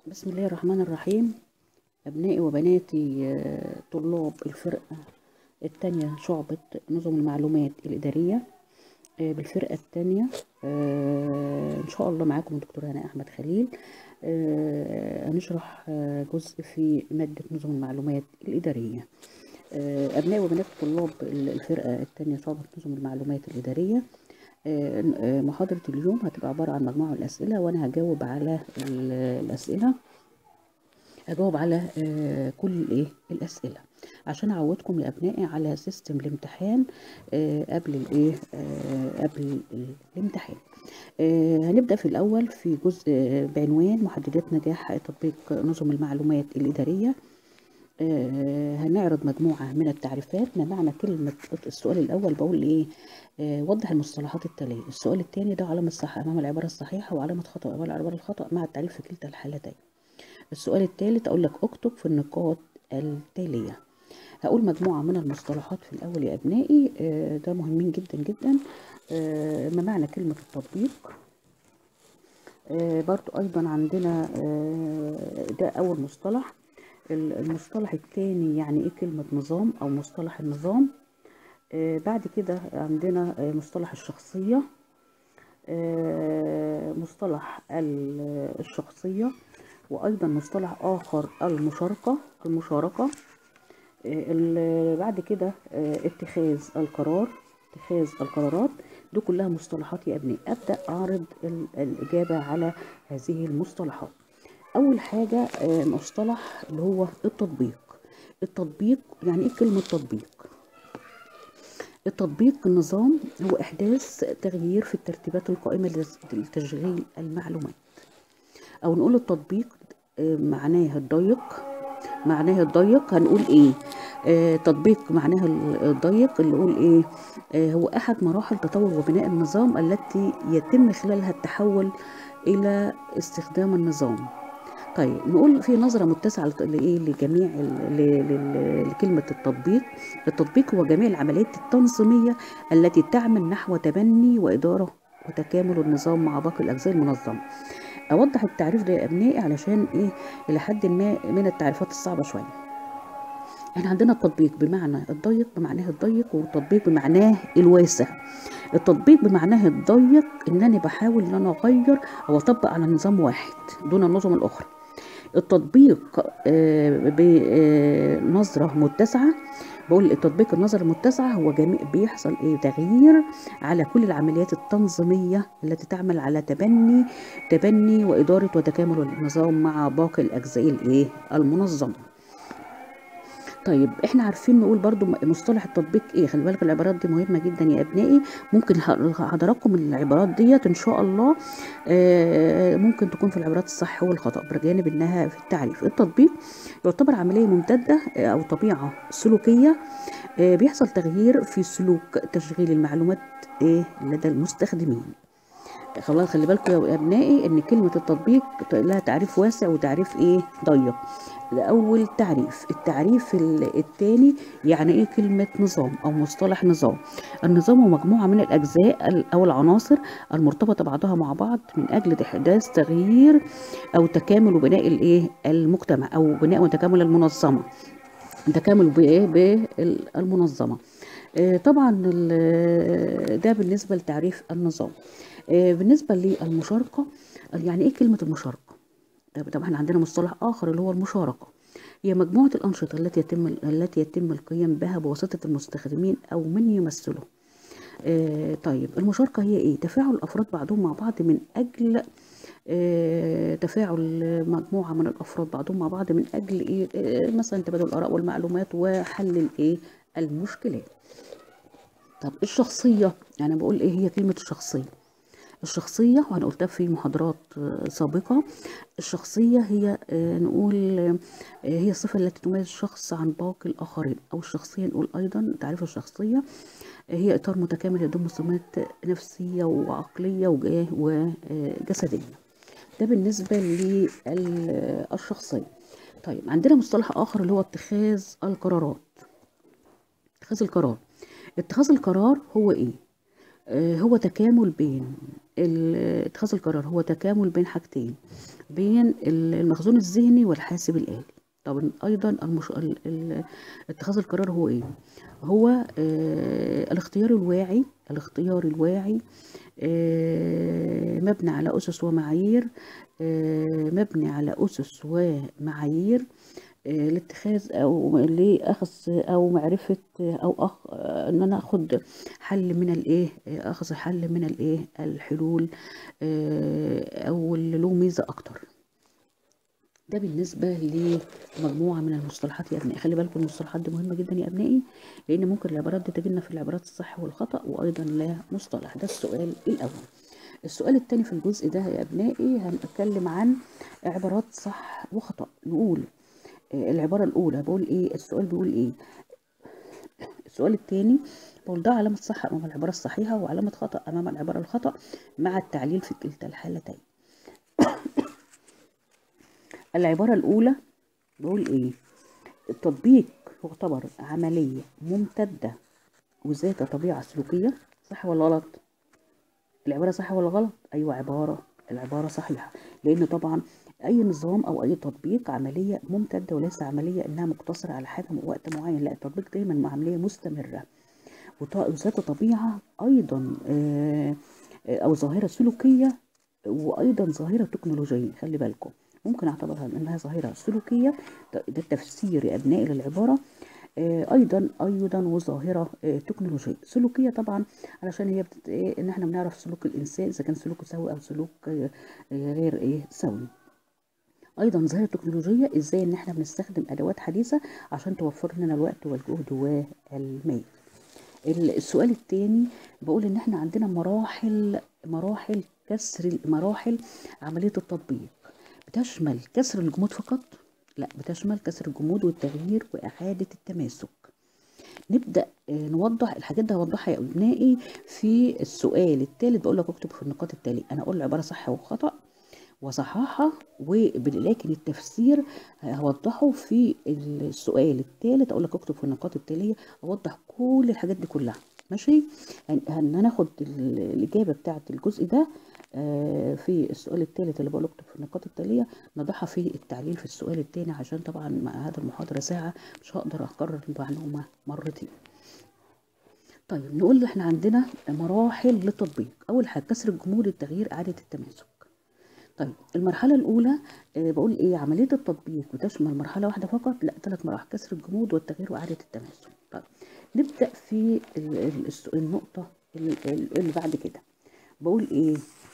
بسم الله الرحمن الرحيم أبنائي وبناتي آه، طلاب الفرقة التانية شعبة نظم المعلومات الإدارية آه، بالفرقة التانية آه، إن شاء الله معاكم الدكتورة هنا أحمد خليل آه، هنشرح آه، جزء في مادة نظم المعلومات الإدارية آه، أبنائي وبنات طلاب الفرقة التانية شعبة نظم المعلومات الإدارية آه، آه، محاضرة اليوم هتبقى عبارة عن مجموعة من الأسئلة وأنا هجاوب على ال- الأسئلة هجاوب على آه، كل ايه الاسئله عشان اعودكم يا ابنائي على سيستم الامتحان آه، قبل الايه آه، قبل ال- الامتحان آه، هنبدا في الاول في جزء آه، بعنوان محددات نجاح تطبيق نظم المعلومات الاداريه آه، هنعرض مجموعة من التعريفات ما معنى كلمة السؤال الأول بقول إيه آه، وضح المصطلحات التالية السؤال الثاني ده علامة صح أمام العبارة الصحيحة وعلامة خطأ أمام العبارة الخطأ مع التعريف في كلتا الحالتين السؤال الثالث أقول لك اكتب في النقاط التالية هقول مجموعة من المصطلحات في الأول يا أبنائي آه، ده مهمين جدا جدا آه، ما معنى كلمة التطبيق آه، برضو أيضا عندنا آه، ده أول مصطلح ال- المصطلح الثاني يعني إيه كلمة نظام أو مصطلح النظام آه، بعد كده عندنا آه، مصطلح الشخصية آه، مصطلح ال- الشخصية وأيضا مصطلح آخر المشاركة المشاركة آه، ال- بعد كده آه، اتخاذ القرار اتخاذ القرارات دي كلها مصطلحات يا ابني أبدأ أعرض ال- الإجابة على هذه المصطلحات أول حاجة آه، مصطلح اللي هو التطبيق التطبيق يعني إيه كلمة تطبيق التطبيق النظام هو إحداث تغيير في الترتيبات القائمة لتشغيل المعلومات أو نقول التطبيق آه، معناه الضيق معناه الضيق هنقول إيه آه، تطبيق معناها الضيق اللي نقول إيه آه، هو أحد مراحل تطور وبناء النظام التي يتم خلالها التحول إلى استخدام النظام طيب نقول في نظرة متسعة لت- لإيه لجميع ال- ل- ل- لكلمة التطبيق التطبيق هو جميع العمليات التنظيمية التي تعمل نحو تبني وإدارة وتكامل النظام مع باقي الأجزاء المنظمة أوضح التعريف ده يا أبنائي علشان إيه إلى حد ما من التعريفات الصعبة شوية احنا عندنا التطبيق بمعنى الضيق بمعناه الضيق والتطبيق بمعناه الواسع التطبيق بمعناه الضيق ان انا بحاول ان انا اغير او اطبق على نظام واحد دون النظم الاخرى التطبيق آه، بنظرة متسعة بقول التطبيق النظرة المتسعة هو جميع بيحصل ايه تغيير على كل العمليات التنظيمية التي تعمل على تبني تبني وإدارة وتكامل النظام مع باقي الأجزاء الايه المنظمة طيب احنا عارفين نقول برضو مصطلح التطبيق ايه خلي بالك العبارات دي مهمة جدا يا ابنائي ممكن ح- حضراتكم العبارات ديت ان شاء الله آه، ممكن تكون في العبارات الصح والخطأ بجانب انها في التعريف التطبيق يعتبر عملية ممتدة آه، او طبيعة سلوكية آه، بيحصل تغيير في سلوك تشغيل المعلومات ايه لدى المستخدمين خلاص خلي بالكم يا ابنائي ان كلمه التطبيق لها تعريف واسع وتعريف ايه ضيق ده اول تعريف التعريف ال- التاني يعني ايه كلمه نظام او مصطلح نظام النظام هو مجموعه من الاجزاء ال- او العناصر المرتبطه بعضها مع بعض من اجل احداث تغيير او تكامل وبناء الايه المجتمع او بناء وتكامل المنظمه تكامل بايه بالمنظمه آه، طبعا ال- ده بالنسبه لتعريف النظام آه، بالنسبه للمشاركه يعني ايه كلمه المشاركه طب طب احنا عندنا مصطلح اخر اللي هو المشاركه هي مجموعه الانشطه التي يتم التي يتم القيام بها بواسطه المستخدمين او من يمثله آه، طيب المشاركة هي ايه؟ تفاعل الأفراد بعضهم مع بعض من أجل آه، تفاعل مجموعة من الأفراد بعضهم مع بعض من أجل ايه؟ آه، مثلا تبادل الآراء والمعلومات وحل الايه؟ المشكلات. طب الشخصية يعني بقول ايه هي كلمة الشخصية؟ الشخصية وأنا قلتها في محاضرات آه، سابقة الشخصية هي آه، نقول آه، هي الصفة التي تميز الشخص عن باقي الآخرين أو الشخصية نقول أيضا تعريف الشخصية آه، هي إطار متكامل يضم سمات نفسية وعقلية وج- وجسدية ده بالنسبة للشخصية طيب عندنا مصطلح آخر اللي هو اتخاذ القرارات اتخاذ القرار اتخاذ القرار هو ايه آه، هو تكامل بين ال- اتخاذ القرار هو تكامل بين حاجتين بين ال- المخزون الذهني والحاسب الآلي طب ايضا المش... ال... ال... اتخاذ القرار هو ايه هو آه الاختيار الواعي الاختيار الواعي آه مبني على اسس ومعايير آه مبني على اسس ومعايير آه، لاتخاذ او لاخذ او معرفه او أخ... آه، ان انا اخد حل من الايه آه، اخذ حل من الايه الحلول آه، او اللي له ميزه اكتر ده بالنسبة لمجموعة من المصطلحات يا أبنائي خلي بالكم المصطلحات دي مهمة جدا يا أبنائي لأن ممكن العبارات دي تجيلنا في العبارات الصح والخطأ وأيضا لا مصطلح ده السؤال الأول السؤال التاني في الجزء ده يا أبنائي هنتكلم عن عبارات صح وخطأ نقول آه، العبارة الأولى بقول إيه السؤال بيقول إيه السؤال التاني بقول ده علامة صح أمام العبارة الصحيحة وعلامة خطأ أمام العبارة الخطأ مع التعليل في كلتا الحالتين العبارة الأولى بقول إيه التطبيق يعتبر عملية ممتدة وذات طبيعة سلوكية صح ولا غلط؟ العبارة صح ولا غلط؟ أيوة عبارة العبارة صحيحة لأن طبعا أي نظام أو أي تطبيق عملية ممتدة وليس عملية إنها مقتصرة على حاجة وقت معين لا التطبيق دايما عملية مستمرة وط- وذات طبيعة أيضا آه، آه، أو ظاهرة سلوكية وأيضا ظاهرة تكنولوجية خلي بالكم ممكن أعتبرها إنها ظاهرة سلوكية ده ده التفسير يا أبنائي للعبارة آه، ايضا ايضا وظاهره آه، تكنولوجيه سلوكيه طبعا علشان هي بتت... إيه، ان احنا بنعرف سلوك الانسان اذا كان سلوكه سوي او سلوك آه، آه، غير ايه سوي ايضا ظاهره تكنولوجيه ازاي ان احنا بنستخدم ادوات حديثه عشان توفر لنا الوقت والجهد والمال ال- السؤال التاني بقول ان احنا عندنا مراحل مراحل كسر مراحل عمليه التطبيق بتشمل كسر الجمود فقط لا بتشمل كسر الجمود والتغيير واعاده التماسك نبدا آه، نوضح الحاجات دي هوضحها يا ابنائي في السؤال الثالث بقول لك اكتب في النقاط التالية انا اقول العباره صح وخطا وصححها ولكن التفسير هوضحه في السؤال الثالث اقول لك اكتب في النقاط التاليه اوضح كل الحاجات دي كلها ماشي هن- هن- هناخد ال- الاجابه بتاعه الجزء ده آه، في السؤال الثالث اللي بقول اكتب في النقاط التاليه نضعها في التعليل في السؤال الثاني عشان طبعا مع هذا المحاضره ساعه مش هقدر اكرر المعلومه مرتين طيب نقول احنا عندنا مراحل للتطبيق اول حاجه كسر الجمود التغيير اعاده التماسك طيب المرحلة الأولى آه، بقول إيه عملية التطبيق بتشمل مرحلة واحدة فقط لا ثلاث مراحل كسر الجمود والتغيير وإعادة التماسك طيب نبدأ في ال- ال- الس- النقطة ال- ال- اللي بعد كده بقول إيه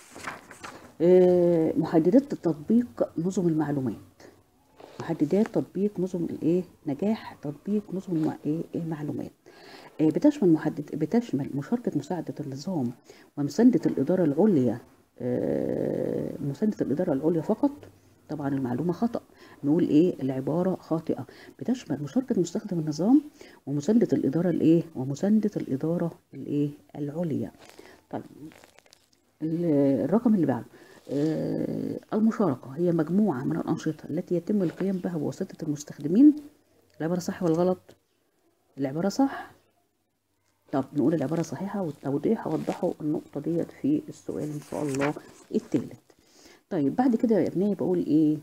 آه، محددات التطبيق نظم المعلومات محددات تطبيق نظم الايه نجاح تطبيق نظم المع- ايه المعلومات آه، بتشمل محدد بتشمل مشاركة مساعدة النظام ومساندة الإدارة العليا آه، مساندة الإدارة العليا فقط طبعا المعلومة خطأ نقول ايه العبارة خاطئة بتشمل مشاركة مستخدم النظام ومساندة الإدارة الايه ومساندة الإدارة الايه العليا طيب ال- الرقم اللي بعده آه، المشاركة هي مجموعة من الأنشطة التي يتم القيام بها بواسطة المستخدمين العبارة صح ولا غلط؟ العبارة صح طب نقول العبارة صحيحة والتوضيح هوضحوا النقطة ديت في السؤال إن شاء الله التالت طيب بعد كده يا ابنائي بقول إيه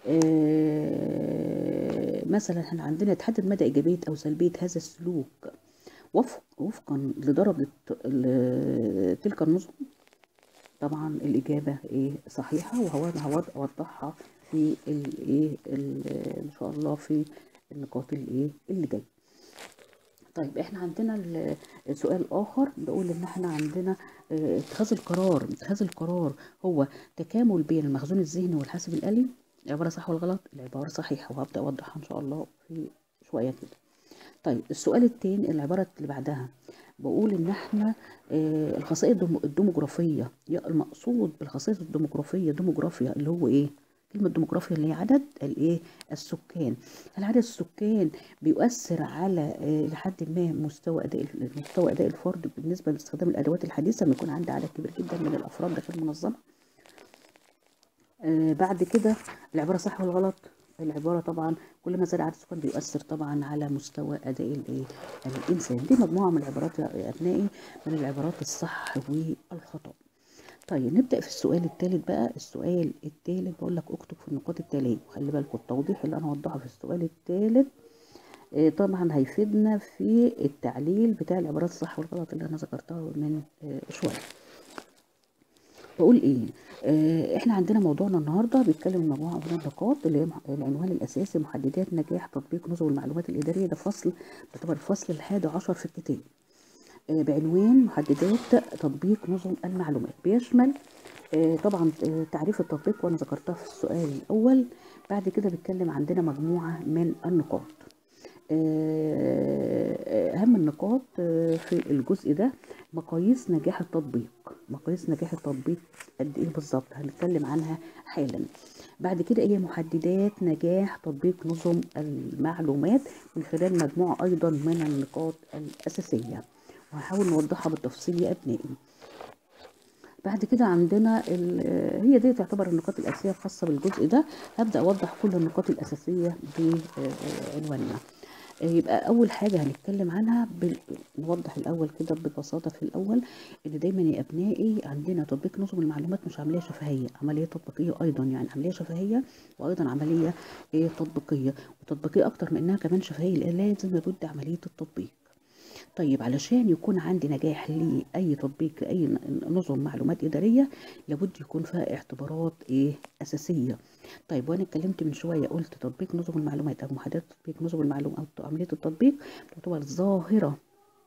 آه مثلا احنا عندنا تحدد مدى إيجابية أو سلبية هذا السلوك وفق وفقا لدرجة ال- تلك النظم طبعا الإجابة إيه صحيحة وهوضحها في الإيه ال- إن شاء الله في النقاط الإيه اللي جاية طيب احنا عندنا ال- سؤال اخر بيقول ان احنا عندنا اه، اتخاذ القرار اتخاذ القرار هو تكامل بين المخزون الذهني والحاسب الآلي العبارة صح ولا غلط العبارة صحيحة وهبدأ اوضحها ان شاء الله في شوية كده طيب السؤال التاني العبارة اللي بعدها بقول ان احنا آه الخصائص الديمو- الديموغرافية يا المقصود بالخصائص الديموغرافية ديموغرافيا اللي هو ايه كلمة ديموغرافيا اللي هي عدد الايه السكان هل عدد السكان بيؤثر على آه لحد ما مستوى اداء مستوى اداء الفرد بالنسبة لاستخدام الادوات الحديثة لما يكون عندي عدد كبير جدا من الافراد داخل المنظمة آه بعد كده العبارة صح ولا غلط العبارة طبعا كل ما زاد عدد السكان بيؤثر طبعا على مستوى أداء الإيه الإنسان دي مجموعة من العبارات يا أبنائي من العبارات الصح والخطأ طيب نبدأ في السؤال الثالث بقى السؤال الثالث بقول لك اكتب في النقاط التالية وخلي بالكم التوضيح اللي أنا هوضحه في السؤال الثالث آه، طبعا هيفيدنا في التعليل بتاع العبارات الصح والغلط اللي أنا ذكرتها من آه، شوية بقول ايه آه احنا عندنا موضوعنا النهارده بيتكلم مجموعه من النقاط اللي هي مح- العنوان الاساسي محددات نجاح تطبيق نظم المعلومات الاداريه ده فصل يعتبر الفصل الحادي عشر في الكتاب آه بعنوان محددات تطبيق نظم المعلومات بيشمل آه طبعا آه، تعريف التطبيق وانا ذكرتها في السؤال الاول بعد كده بيتكلم عندنا مجموعه من النقاط آه، أهم النقاط آه، في الجزء ده مقاييس نجاح التطبيق مقاييس نجاح التطبيق قد إيه بالظبط هنتكلم عنها حالا بعد كده هي محددات نجاح تطبيق نظم المعلومات من خلال مجموعة أيضا من النقاط الأساسية وهحاول نوضحها بالتفصيل يا أبنائي بعد كده عندنا ال- هي دي تعتبر النقاط الأساسية الخاصة بالجزء ده هبدأ أوضح كل النقاط الأساسية بعنواننا يبقى أول حاجة هنتكلم عنها بال... نوضح الأول كده ببساطة في الأول إن دايما يا أبنائي عندنا تطبيق نظم المعلومات مش عملية شفهية عملية تطبيقية أيضا يعني عملية شفهية وأيضا عملية إيه تطبيقية وتطبيقية أكتر من إنها كمان شفهية لأن لازم يرد عملية التطبيق طيب علشان يكون عندي نجاح لأي تطبيق أي ن- نظم معلومات إدارية لابد يكون فيها اعتبارات إيه أساسية طيب وأنا اتكلمت من شوية قلت تطبيق نظم المعلومات أو محددات تطبيق نظم المعلومات أو عملية التطبيق تعتبر ظاهرة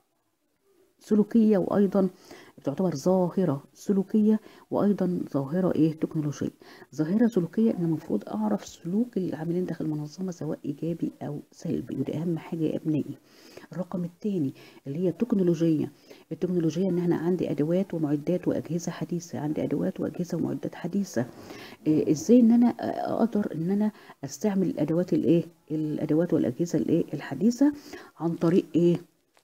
سلوكية وأيضا تعتبر ظاهرة سلوكية وأيضا ظاهرة إيه تكنولوجية ظاهرة سلوكية إن المفروض أعرف سلوك العاملين داخل المنظمة سواء إيجابي أو سلبي ودي أهم حاجة يا أبنائي الرقم الثاني اللي هي التكنولوجية التكنولوجية إن أنا عندي أدوات ومعدات وأجهزة حديثة عندي أدوات وأجهزة ومعدات حديثة إيه إزاي إن أنا أقدر إن أنا أستعمل الأدوات الإيه الأدوات والأجهزة الإيه الحديثة عن طريق إيه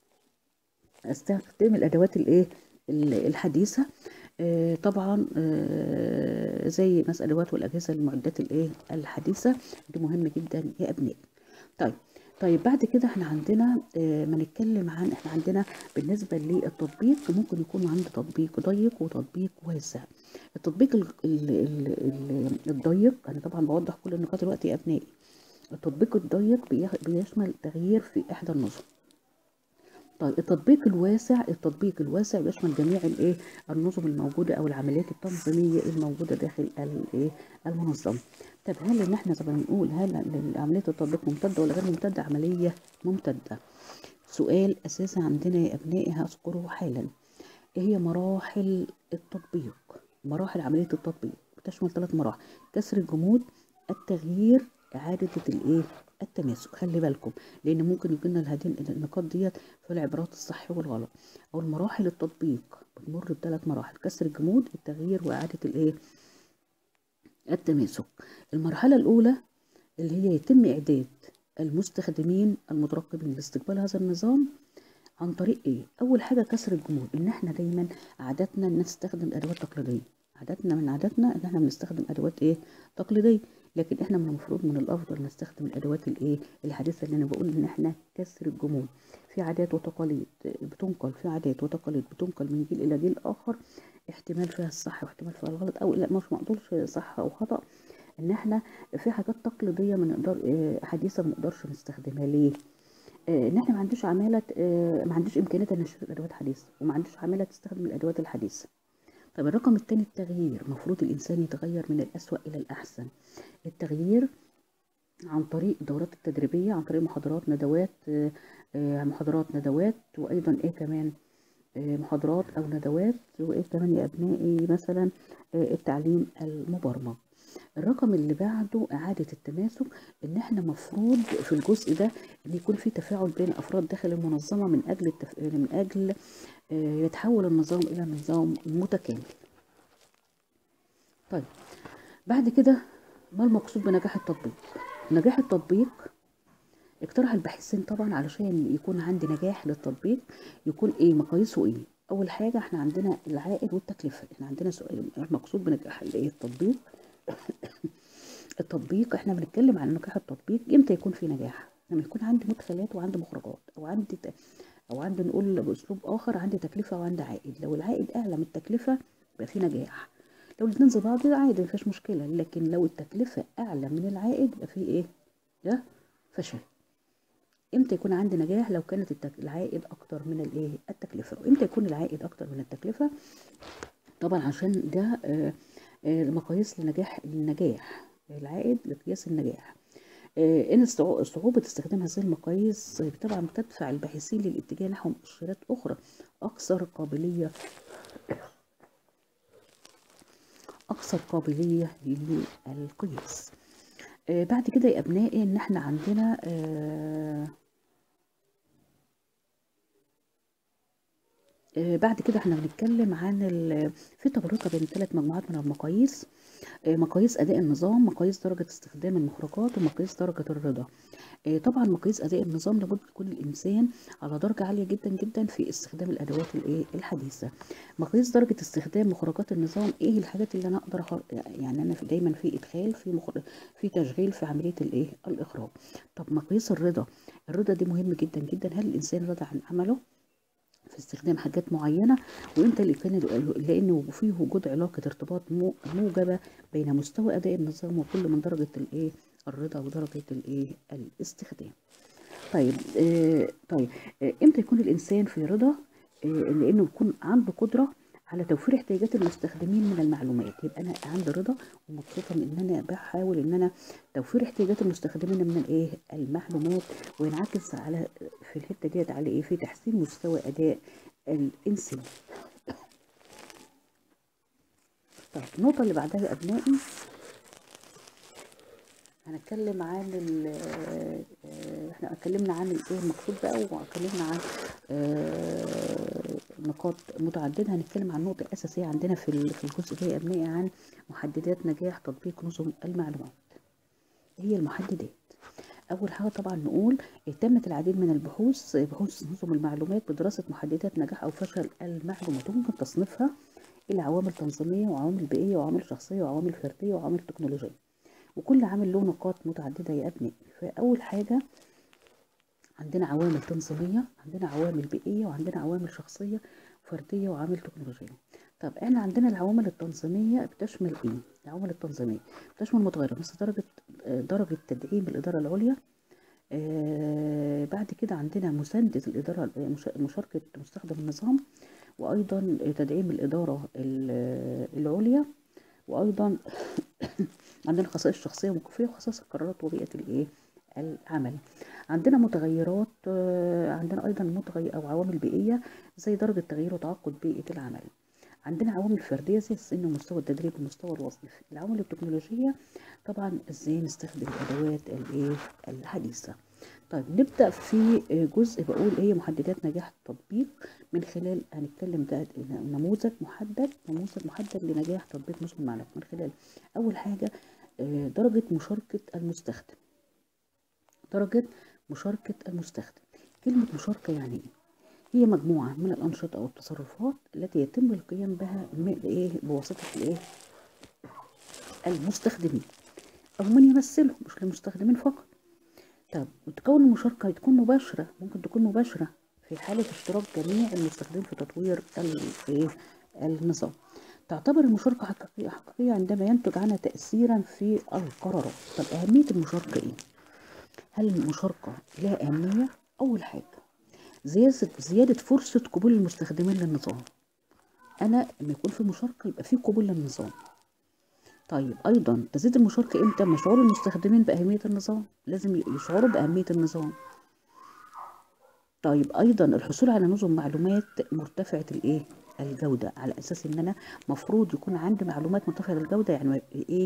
استخدم الادوات الايه ال- الحديثه آه، طبعا آه، زي مثلا الادوات والاجهزه المعدات الايه الحديثه دي مهم جدا يا ابنائي طيب طيب بعد كده احنا عندنا آه، ما نتكلم عن احنا عندنا بالنسبه للتطبيق ممكن يكون عندي تطبيق ضيق وتطبيق واسع التطبيق ال- ال- ال- ال- الضيق انا طبعا بوضح كل النقاط دلوقتي يا ابنائي التطبيق الضيق بيخ- بيشمل تغيير في احدى النظم طيب التطبيق الواسع التطبيق الواسع بيشمل جميع الايه النظم الموجوده او العمليات التنظيميه الموجوده داخل الايه المنظمه طب هل ان احنا زي ما بنقول هل ال- عمليه التطبيق ممتده ولا غير ممتده عمليه ممتده سؤال اساسي عندنا يا ابنائي هذكره حالا ايه هي مراحل التطبيق مراحل عمليه التطبيق بتشمل ثلاث مراحل كسر الجمود التغيير اعاده الايه التماسك خلي بالكم لان ممكن يجي لنا الهدين النقاط ديت في العبارات الصح والغلط او المراحل التطبيق بتمر بثلاث مراحل كسر الجمود التغيير واعاده الايه التماسك المرحله الاولى اللي هي يتم اعداد المستخدمين المترقبين لاستقبال هذا النظام عن طريق ايه اول حاجه كسر الجمود ان احنا دايما عاداتنا ان نستخدم ادوات تقليديه عاداتنا من عاداتنا ان احنا بنستخدم ادوات ايه تقليديه لكن احنا من المفروض من الافضل نستخدم الادوات الايه الحديثه اللي انا بقول ان احنا كسر الجمود في عادات وتقاليد بتنقل في عادات وتقاليد بتنقل من جيل الى جيل اخر احتمال فيها الصح واحتمال فيها الغلط او لا مش مقدورش صح او خطا ان احنا في حاجات تقليديه ما نقدر آه، حديثه ما نقدرش نستخدمها ليه آه، ان احنا ما عندوش عماله آه، ما عندوش امكانيه ان نشتري ادوات حديثه وما عندوش عماله تستخدم الادوات الحديثه طب الرقم الثاني التغيير المفروض الانسان يتغير من الاسوأ الى الاحسن التغيير عن طريق الدورات التدريبيه عن طريق محاضرات ندوات آه، آه، محاضرات ندوات وايضا ايه كمان آه، محاضرات او ندوات وايه كمان يا ابنائي مثلا آه، التعليم المبرمج الرقم اللي بعده إعادة التماسك إن إحنا مفروض في الجزء ده إن يكون في تفاعل بين أفراد داخل المنظمة من أجل التف... من أجل آه، يتحول النظام إلى نظام متكامل. طيب بعد كده ما المقصود بنجاح التطبيق؟ نجاح التطبيق اقترح الباحثين طبعا علشان يكون عندي نجاح للتطبيق يكون ايه مقاييسه ايه اول حاجه احنا عندنا العائد والتكلفه احنا عندنا سؤال المقصود بنجاح الايه التطبيق التطبيق احنا بنتكلم عن نجاح التطبيق امتى يكون في نجاح لما يكون عندي مدخلات وعندي مخرجات او عندي ت... او عندي نقول باسلوب اخر عندي تكلفه وعندي عائد لو العائد اعلى من التكلفه يبقى في نجاح لو الاتنين زي بعض عادي مفيش مشكله لكن لو التكلفه اعلى من العائد يبقى في ايه ده فشل امتى يكون عندي نجاح لو كانت التك... العائد اكتر من الايه التكلفه وامتى يكون العائد اكتر من التكلفه طبعا عشان ده آه، آه، مقاييس لنجاح النجاح العائد لقياس النجاح آه، ان استع- صعوبة استخدام هذه المقاييس آه، طبعا بتدفع الباحثين للاتجاه نحو مؤشرات أخرى أكثر قابلية أكثر قابلية للقياس آه، بعد كده يا أبنائي إن إحنا عندنا آه، آه، بعد كده احنا بنتكلم عن ال- في تفرقة بين ثلاث مجموعات من المقاييس آه، مقاييس أداء النظام مقاييس درجة استخدام المخرجات ومقاييس درجة الرضا آه، طبعا مقاييس أداء النظام لابد يكون الإنسان على درجة عالية جدا جدا في استخدام الأدوات الإيه الحديثة مقاييس درجة استخدام مخرجات النظام إيه الحاجات اللي أنا أقدر أخر... يعني أنا في دايما في إدخال في مخر... في تشغيل في عملية الإيه الإخراج طب مقاييس الرضا الرضا دي مهم جدا جدا هل الإنسان رضى عن عمله في استخدام حاجات معينة وامتى اللي كان لأنه فيه وجود علاقة ارتباط مو- موجبة بين مستوى أداء النظام وكل من درجة الإيه الرضا ودرجة الإيه الاستخدام طيب آه طيب آه امتى يكون الإنسان في رضا آه لأنه يكون عنده قدرة على توفير احتياجات المستخدمين من المعلومات يبقى انا عندي رضا ومبسوطه من ان انا بحاول ان انا توفير احتياجات المستخدمين من الايه المعلومات وينعكس على في الحته ديت على ايه في تحسين مستوى اداء الانسان طيب النقطه اللي بعدها يا ابنائي هنتكلم عن ال آه، احنا اتكلمنا عن الايه المقصود بقى واتكلمنا عن آه، نقاط متعدده هنتكلم عن نقطه اساسيه عندنا في ال- في الجزء ده يا ابنائي عن محددات نجاح تطبيق نظم المعلومات هي المحددات اول حاجه طبعا نقول تمت العديد من البحوث بحوث نظم المعلومات بدراسه محددات نجاح او فشل المعلومات وممكن تصنيفها الى عوامل تنظيميه وعوامل بيئيه وعوامل شخصيه وعوامل فرديه وعوامل تكنولوجيه وكل عامل له نقاط متعدده يا ابنائي فاول حاجه عندنا عوامل تنظيميه عندنا عوامل بيئيه وعندنا عوامل شخصيه فرديه وعوامل تكنولوجيه طب احنا عندنا العوامل التنظيميه بتشمل ايه العوامل التنظيميه بتشمل متغيرات مثل درجه آه، درجه تدعيم الاداره العليا آه، بعد كده عندنا مساندة الإدارة آه، مش- مشاركة مستخدم النظام وأيضا تدعيم الإدارة ال- العليا وأيضا عندنا خصائص شخصية ووقوفية وخصائص القرارات وبيئة الإيه العمل عندنا متغيرات آه، عندنا أيضا متغير أو عوامل بيئية زي درجة تغيير وتعقد بيئة العمل عندنا عوامل فردية زي السن ومستوى التدريب والمستوى الوظيفي العوامل التكنولوجية طبعا ازاي نستخدم الأدوات الإيه الحديثة طيب نبدأ في جزء بقول هي محددات نجاح التطبيق من خلال هنتكلم ده نموذج محدد نموذج محدد لنجاح تطبيق نظم المعلومات من خلال أول حاجة آه، درجة مشاركة المستخدم درجة مشاركة المستخدم كلمة مشاركة يعني ايه؟ هي مجموعة من الأنشطة أو التصرفات التي يتم القيام بها م- إيه بواسطة الإيه المستخدمين أو من يمثلهم مش للمستخدمين فقط طب وتكون المشاركة تكون مباشرة ممكن تكون مباشرة في حالة اشتراك جميع المستخدمين في تطوير ال- إيه؟ النظام تعتبر المشاركة حقيقية حقيقية عندما ينتج عنها تأثيرا في القرارات طب أهمية المشاركة إيه؟ هل المشاركة لها أهمية؟ أول حاجة زيادة زيادة فرصة قبول المستخدمين للنظام أنا لما يكون في مشاركة يبقى في قبول للنظام طيب أيضا تزيد المشاركة إمتى؟ لما شعور المستخدمين بأهمية النظام لازم يشعروا بأهمية النظام طيب ايضا الحصول على نظم معلومات مرتفعه الايه الجوده على اساس ان انا مفروض يكون عندي معلومات مرتفعه الجوده يعني ايه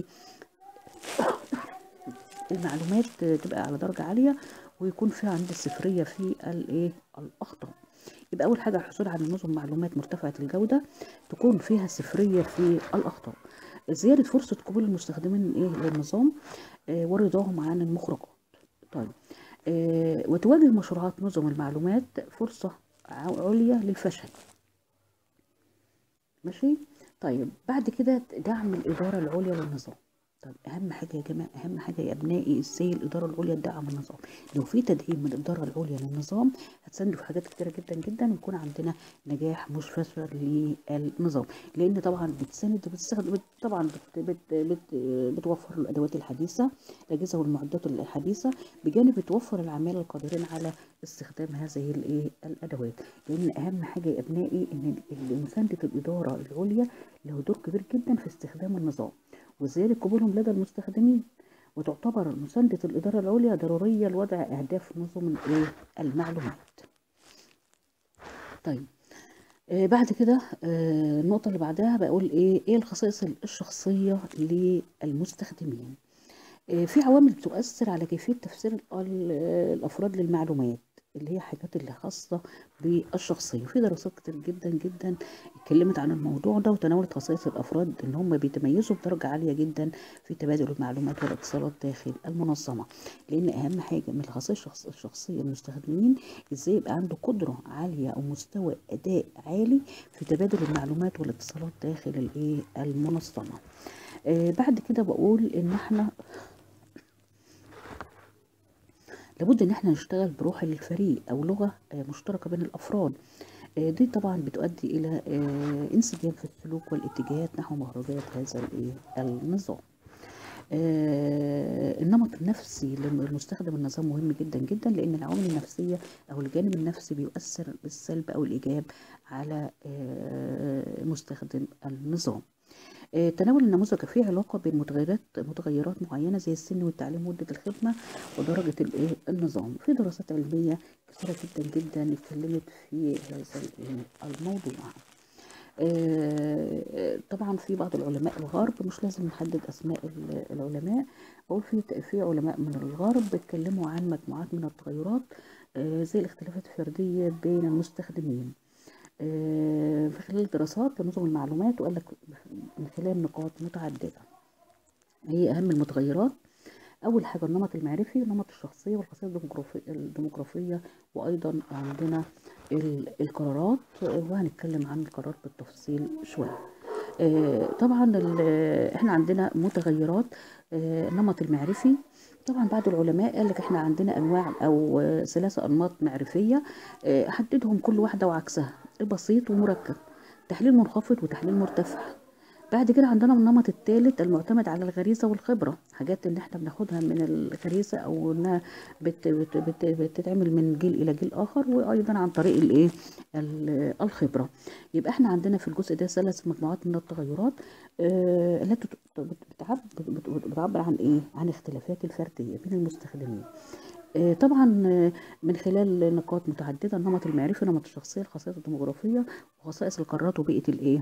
المعلومات تبقى على درجه عاليه ويكون فيها عندي الصفريه في الايه الاخطاء يبقى اول حاجه الحصول على نظم معلومات مرتفعه الجوده تكون فيها صفريه في الاخطاء زياده فرصه قبول المستخدمين ايه للنظام آه ورضاهم عن المخرجات طيب آه، وتواجه مشروعات نظم المعلومات فرصة ع- عليا للفشل ماشي طيب بعد كده دعم الإدارة العليا للنظام طب اهم حاجه يا جماعه اهم حاجه يا ابنائي ازاي الاداره العليا تدعم النظام لو في تدعيم من الاداره العليا للنظام هتساندوا في حاجات كتيره جدا جدا ويكون عندنا نجاح مشفر للنظام لان طبعا بتساند بتستخدم بت- طبعا بت بت بت بتوفر الادوات الحديثه الاجهزه والمعدات الحديثه بجانب بتوفر العماله القادرين على استخدام هذه الايه الادوات لان اهم حاجه يا ابنائي ان ال- مسانده الاداره العليا له دور كبير جدا في استخدام النظام وزياده قبولهم لدى المستخدمين وتعتبر مساندة الإدارة العليا ضرورية لوضع أهداف نظم الإيه؟ المعلومات. طيب آه بعد كده آه النقطة اللي بعدها بقول إيه إيه الخصائص الشخصية للمستخدمين. آه في عوامل بتؤثر على كيفية تفسير ال- ال- الأفراد للمعلومات اللي هي حاجات اللي خاصة بالشخصية في دراسات كتير جدا جدا اتكلمت عن الموضوع ده وتناولت خصائص الأفراد إن هم بيتميزوا بدرجة عالية جدا في تبادل المعلومات والاتصالات داخل المنظمة لأن أهم حاجة من الخصائص الشخص- الشخصية للمستخدمين إزاي يبقى عنده قدرة عالية أو مستوى أداء عالي في تبادل المعلومات والاتصالات داخل الإيه المنظمة آه بعد كده بقول إن إحنا لابد ان احنا نشتغل بروح الفريق او لغه آه، مشتركه بين الافراد آه، دي طبعا بتؤدي الى آه، انسجام في السلوك والاتجاهات نحو مهرجات هذا الايه النظام آه، النمط النفسي للمستخدم النظام مهم جدا جدا لان العوامل النفسيه او الجانب النفسي بيؤثر بالسلب او الايجاب على آه، مستخدم النظام آه، تناول النموذج فيه علاقة بين متغيرات متغيرات معينة زي السن والتعليم مدة الخدمة ودرجة الإيه النظام في دراسات علمية كثيرة جدا جدا اتكلمت في هذا الإيه الموضوع آه، طبعا في بعض العلماء الغرب مش لازم نحدد اسماء ال- العلماء بقول في في علماء من الغرب بيتكلموا عن مجموعات من التغيرات آه، زي الاختلافات الفرديه بين المستخدمين آه، في خلال دراسات لنظم المعلومات وقال لك من خلال نقاط متعدده هي اهم المتغيرات اول حاجه النمط المعرفي نمط الشخصيه والخصائص الديموغرافي- الديموغرافيه وايضا عندنا ال- القرارات وهنتكلم عن القرارات بالتفصيل شويه آه، طبعا ال- احنا عندنا متغيرات آه، النمط المعرفي طبعا بعض العلماء قال لك احنا عندنا انواع او آه، ثلاثه انماط معرفيه آه، حددهم كل واحده وعكسها البسيط ومركب تحليل منخفض وتحليل مرتفع بعد كده عندنا النمط الثالث المعتمد على الغريزه والخبره حاجات اللي احنا بناخدها من الغريزه او انها بت بت بت بتتعمل من جيل الى جيل اخر وايضا عن طريق الايه ال- الخبره يبقى احنا عندنا في الجزء ده ثلاث مجموعات من التغيرات آه، التي تت- بت- بتعب- بت- بت- بتعبر عن ايه عن اختلافات الفرديه بين المستخدمين آه، طبعا آه، من خلال نقاط متعدده النمط المعرفي نمط الشخصيه الخصائص الديموغرافيه وخصائص القارات وبيئه الايه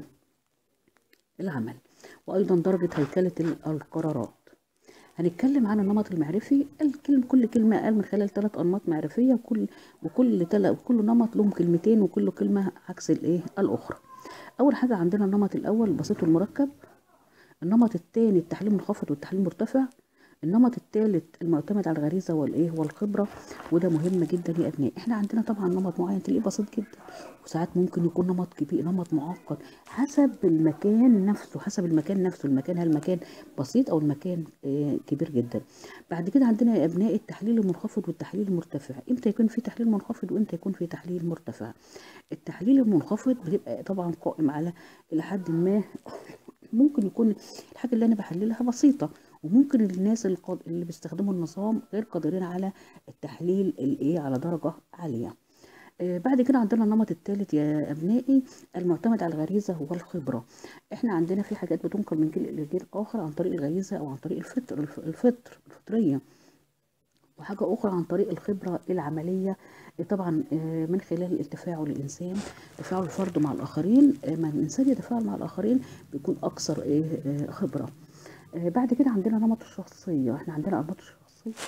العمل وايضا درجه هيكله ال- القرارات هنتكلم عن النمط المعرفي الكلمة كل كلمة قال من خلال ثلاث أنماط معرفية وكل وكل تل... وكل نمط لهم كلمتين وكل كلمة عكس الإيه الأخرى. أول حاجة عندنا النمط الأول البسيط والمركب. النمط الثاني التحليل المنخفض والتحليل المرتفع. النمط الثالث المعتمد على الغريزة والإيه والخبرة وده مهم جدا يا أبناء. إحنا عندنا طبعا نمط معين تلاقيه بسيط جدا وساعات ممكن يكون نمط كبير نمط معقد حسب المكان نفسه حسب المكان نفسه المكان هل المكان بسيط او المكان آه، كبير جدا بعد كده عندنا يا ابناء التحليل المنخفض والتحليل المرتفع امتى يكون في تحليل منخفض وامتى يكون في تحليل مرتفع التحليل المنخفض بيبقى طبعا قائم على الى حد ما ممكن يكون الحاجه اللي انا بحللها بسيطه وممكن الناس القاد- اللي بيستخدموا النظام غير قادرين على التحليل الايه على درجه عاليه آه، بعد كده عندنا النمط الثالث يا ابنائي المعتمد على الغريزه والخبره احنا عندنا في حاجات بتنقل من جيل الى جيل اخر عن طريق الغريزه او عن طريق الفطر الف- الفطر الفطريه وحاجة أخرى عن طريق الخبرة العملية آه، طبعا آه، من خلال التفاعل الإنسان تفاعل الفرد مع الآخرين آه، ما الإنسان يتفاعل مع الآخرين بيكون أكثر آه، آه، خبرة آه، بعد كده عندنا نمط الشخصية احنا عندنا أنماط الشخصية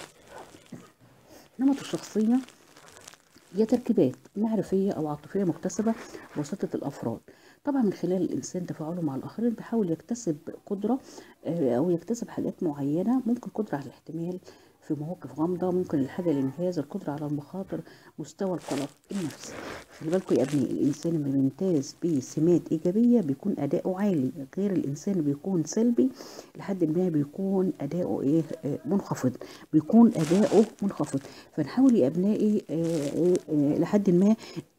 نمط الشخصية هي تركيبات معرفية أو عاطفية مكتسبة بواسطة الأفراد طبعا من خلال الإنسان تفاعله مع الآخرين بيحاول يكتسب قدرة آه، أو يكتسب حاجات معينة ممكن قدرة على الاحتمال في مواقف غامضة ممكن الحاجة لإنجاز القدرة على المخاطر مستوى القلق النفسي خلي بالكم يا ابني الإنسان اللي بيمتاز بسمات إيجابية بيكون أداؤه عالي غير الإنسان اللي بيكون سلبي لحد ما بيكون أداؤه إيه آه، منخفض بيكون أداؤه منخفض فنحاول يا أبنائي آه، آه، لحد ما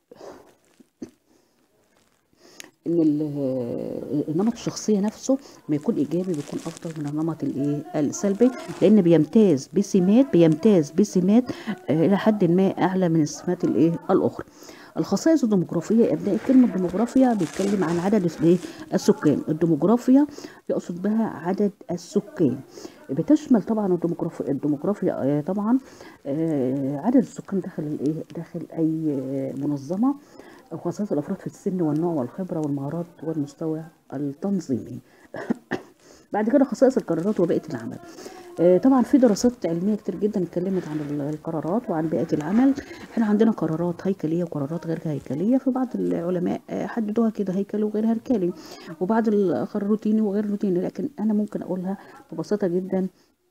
ان ال- النمط الشخصيه نفسه ما يكون ايجابي بيكون افضل من النمط الايه السلبي لان بيمتاز بسمات بيمتاز بسمات آه، الى حد ما اعلى من السمات الايه الاخرى الخصائص الديموغرافيه يا ابنائي كلمه ديموغرافيا بيتكلم عن عدد الايه السكان الديموغرافيا يقصد بها عدد السكان بتشمل طبعا الديموغرافيا الديموغرافيا آه، طبعا آه، عدد السكان داخل الايه داخل اي آه، منظمه أو خاصة الأفراد في السن والنوع والخبرة والمهارات والمستوى التنظيمي بعد كده خصائص القرارات وبيئة العمل آه، طبعا في دراسات علمية كتير جدا اتكلمت عن ال- القرارات وعن بيئة العمل احنا عندنا قرارات هيكلية وقرارات غير هيكلية في بعض العلماء آه، حددوها كده هيكلي وغير هيكلي وبعض الآخر روتيني وغير روتيني لكن أنا ممكن أقولها ببساطة جدا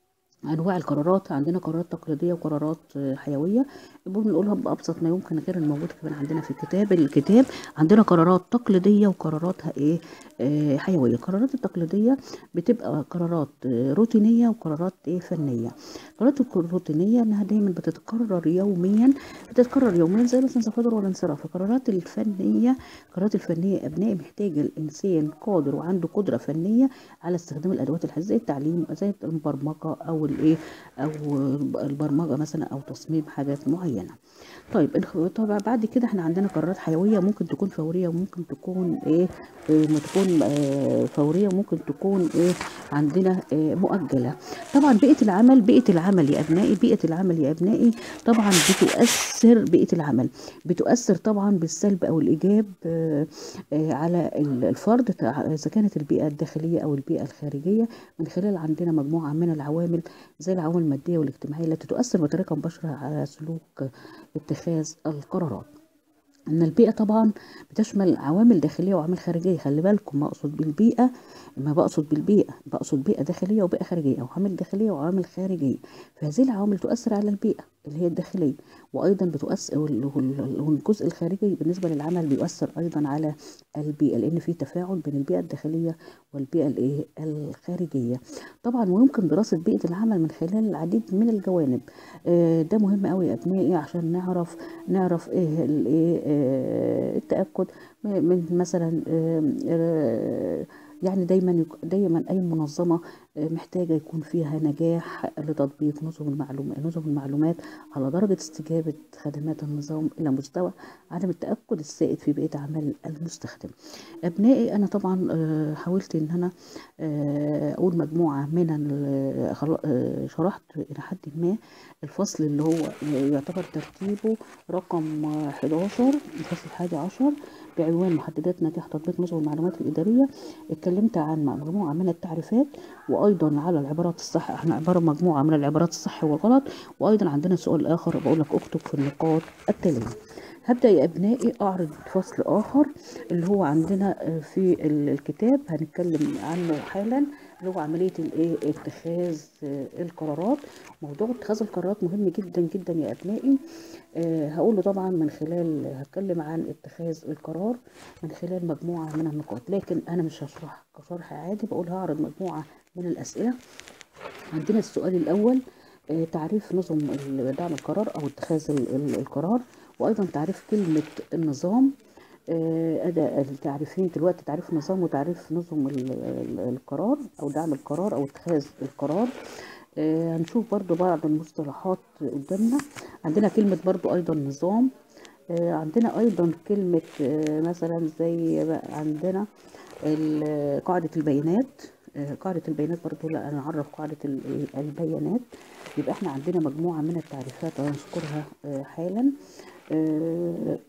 انواع القرارات عندنا قرارات تقليديه وقرارات آه، حيويه بنقولها بابسط ما يمكن غير الموجود كمان عندنا في الكتاب الكتاب عندنا قرارات تقليديه وقراراتها ايه آه، حيويه القرارات التقليديه بتبقى قرارات آه، روتينيه وقرارات ايه فنيه القرارات الك- الروتينيه انها دايما بتتكرر يوميا بتتكرر يوميا زي مثلا تفاضل والانصراف القرارات الفنيه القرارات الفنيه ابنائي محتاجه الانسان قادر وعنده قدره فنيه على استخدام الادوات الحديثه زي التعليم زي البرمجه او الايه او البرمجه مثلا او تصميم حاجات معينه طيب الخ- طبعا بعد كده احنا عندنا قرارات حيويه ممكن تكون فوريه وممكن تكون ايه آه، ما تكون آه، فوريه وممكن تكون ايه عندنا آه، مؤجله طبعا بيئه العمل بيئه العمل يا ابنائي بيئه العمل يا ابنائي طبعا بتؤثر بيئه العمل بتؤثر طبعا بالسلب او الايجاب آه، آه، على ال- الفرد تع- اذا كانت البيئه الداخليه او البيئه الخارجيه من خلال عندنا مجموعه من العوامل زي العوامل الماديه والاجتماعيه التي تؤثر بطريقه مباشره على سلوك اتخاذ القرارات ان البيئه طبعا بتشمل عوامل داخليه وعوامل خارجيه خلي بالكم ما اقصد بالبيئه ما بقصد بالبيئه بقصد بيئه داخليه وبيئه خارجيه او عوامل داخليه وعوامل خارجيه فهذه العوامل تؤثر على البيئه اللي هي الداخليه وايضا بتؤثر وال- وال- والجزء الخارجي بالنسبه للعمل بيؤثر ايضا على البيئه لان في تفاعل بين البيئه الداخليه والبيئه الايه الخارجيه طبعا ويمكن دراسه بيئه العمل من خلال العديد من الجوانب آه، ده مهم قوي يا ابنائي عشان نعرف نعرف ايه الايه آه، التاكد من مثلا آه، آه، يعني دايما يك- دايما اي منظمه آه، محتاجه يكون فيها نجاح لتطبيق نظم المعلومات نظم المعلومات على درجه استجابه خدمات النظام الى مستوى عدم التاكد السائد في بيئه عمل المستخدم ابنائي انا طبعا آه، حاولت ان انا آه، اقول مجموعه من ال- خلا- آه، شرحت الى حد ما الفصل اللي هو يعتبر ترتيبه رقم 11 الفصل الحادي عشر بعنوان محددات نجاح تطبيق نظم المعلومات الإدارية اتكلمت عن مجموعة من التعريفات وأيضا على العبارات الصح احنا عبارة مجموعة من العبارات الصح والغلط وأيضا عندنا سؤال آخر بقول لك اكتب في النقاط التالية هبدأ يا أبنائي أعرض فصل آخر اللي هو عندنا آه، في ال- الكتاب هنتكلم عنه حالا اللي هو عملية الايه اتخاذ آه، القرارات موضوع اتخاذ القرارات مهم جدا جدا يا أبنائي آه، هقوله طبعا من خلال هتكلم عن اتخاذ القرار من خلال مجموعة من النقاط لكن أنا مش هشرح كشرح عادي بقول هعرض مجموعة من الأسئلة عندنا السؤال الأول آه، تعريف نظم ال- دعم القرار أو اتخاذ ال- ال- القرار وأيضا تعريف كلمة النظام آه، أداء التعريفين دلوقتي تعريف النظام وتعريف نظم ال- ال- القرار أو دعم القرار أو اتخاذ القرار آه، هنشوف برضو بعض المصطلحات قدامنا عندنا كلمة برضو أيضا نظام آه، عندنا أيضا كلمة آه، مثلا زي بقى عندنا ال- قاعدة البيانات آه، قاعدة البيانات برضو لا أنا أعرف قاعدة ال- البيانات يبقى احنا عندنا مجموعة من التعريفات هنذكرها آه، حالا آه،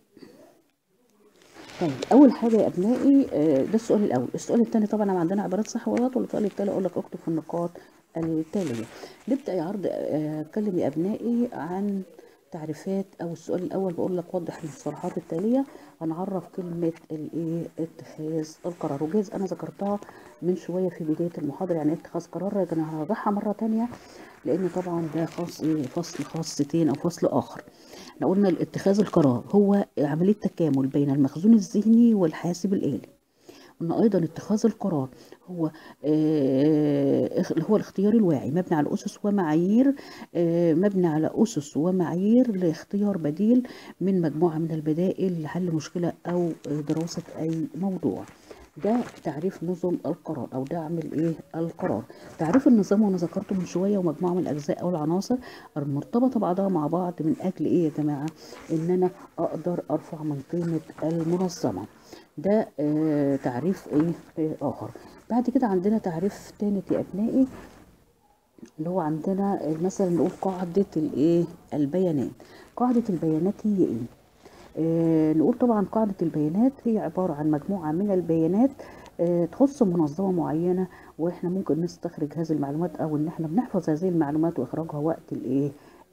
طيب اول حاجه يا ابنائي آه، ده السؤال الاول السؤال الثاني طبعا عندنا عبارات صح وغلط والسؤال الثالث اقول لك اكتب في النقاط التاليه نبدا يا عرض آه، اتكلم يا ابنائي عن تعريفات او السؤال الاول بقول لك وضح المصطلحات التاليه هنعرف كلمة الايه اتخاذ القرار وجايز انا ذكرتها من شوية في بداية المحاضرة يعني إيه اتخاذ قرار لكن هرجعها مرة تانية لان طبعا ده خاص ايه فصل خاص تاني او فصل اخر احنا قلنا اتخاذ القرار هو عملية تكامل بين المخزون الذهني والحاسب الآلي قلنا ايضا اتخاذ القرار هو آه هو الاختيار الواعي مبني على اسس ومعايير آه مبني على اسس ومعايير لاختيار بديل من مجموعه من البدائل لحل مشكله او دراسه اي موضوع ده تعريف نظم القرار او دعم الايه القرار تعريف النظام وانا ذكرته من شويه ومجموعه من الاجزاء او العناصر المرتبطه بعضها مع بعض من اجل ايه يا جماعه ان انا اقدر ارفع من قيمه المنظمه ده آه تعريف ايه آه اخر بعد كده عندنا تعريف تاني يا ابنائي اللي هو عندنا مثلا نقول قاعدة الايه البيانات قاعدة البيانات هي ايه آه نقول طبعا قاعدة البيانات هي عبارة عن مجموعة من البيانات آه تخص منظمة معينة واحنا ممكن نستخرج هذه المعلومات او ان احنا بنحفظ هذه المعلومات واخراجها وقت الايه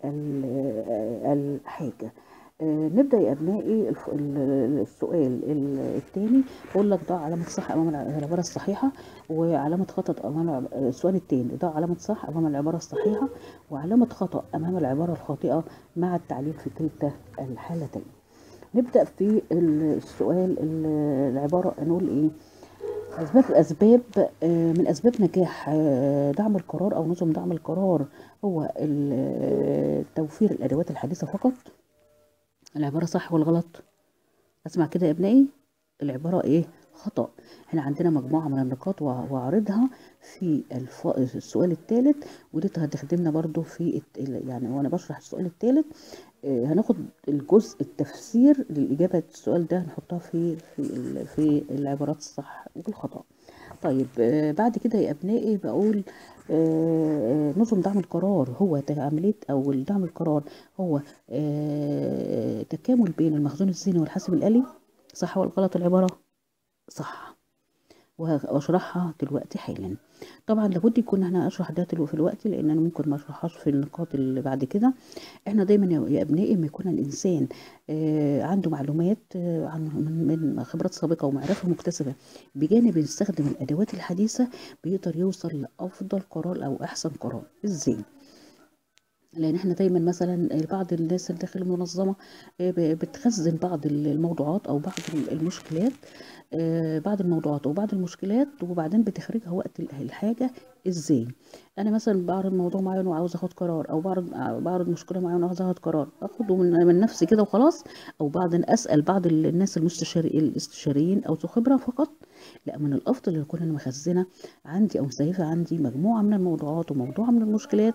الحاجة آه نبدا يا ابنائي السؤال الثاني بقول لك ضع علامه صح امام العباره الصحيحه وعلامه خطا امام السؤال الثاني ضع علامه صح امام العباره الصحيحه وعلامه خطا امام العباره الخاطئه مع التعليل في كلتا الحالتين نبدا في السؤال العباره نقول ايه اسباب اسباب من اسباب نجاح دعم القرار او نظم دعم القرار هو توفير الادوات الحديثه فقط العبارة صح ولا غلط اسمع كده يا ابنائي العبارة ايه خطأ احنا عندنا مجموعة من النقاط وعرضها في الف... السؤال الثالث ودي هتخدمنا برضو في الت... يعني وانا بشرح السؤال الثالث اه هناخد الجزء التفسير للإجابة السؤال ده هنحطها في في ال... في العبارات الصح والخطأ طيب آه بعد كده يا ابنائي بقول آه نظم دعم القرار هو عملية أو دعم القرار هو آه تكامل بين المخزون الذهني والحاسب الآلي صح ولا غلط العبارة؟ صح واشرحها دلوقتي حالا طبعا لابد يكون انا اشرح ده في الوقت لان انا ممكن ما اشرحهاش في النقاط اللي بعد كده احنا دايما يا ابنائي ما يكون الانسان آه عنده معلومات آه عن من خبرات سابقه ومعرفه مكتسبه بجانب يستخدم الادوات الحديثه بيقدر يوصل لافضل قرار او احسن قرار ازاي لان احنا دايما مثلا بعض الناس اللي داخل المنظمه بتخزن بعض الموضوعات او بعض المشكلات بعض الموضوعات وبعض المشكلات وبعدين بتخرجها وقت الحاجه ازاي انا مثلا بعرض موضوع معين وعاوز اخد قرار او بعرض بعرض مشكله معينه وعاوز اخد قرار اخده من, من نفسي كده وخلاص او بعد اسال بعض الناس المستشاري الاستشاريين او ذو خبره فقط لا من الافضل ان اكون انا مخزنه عندي او مسيفه عندي مجموعه من الموضوعات وموضوع من المشكلات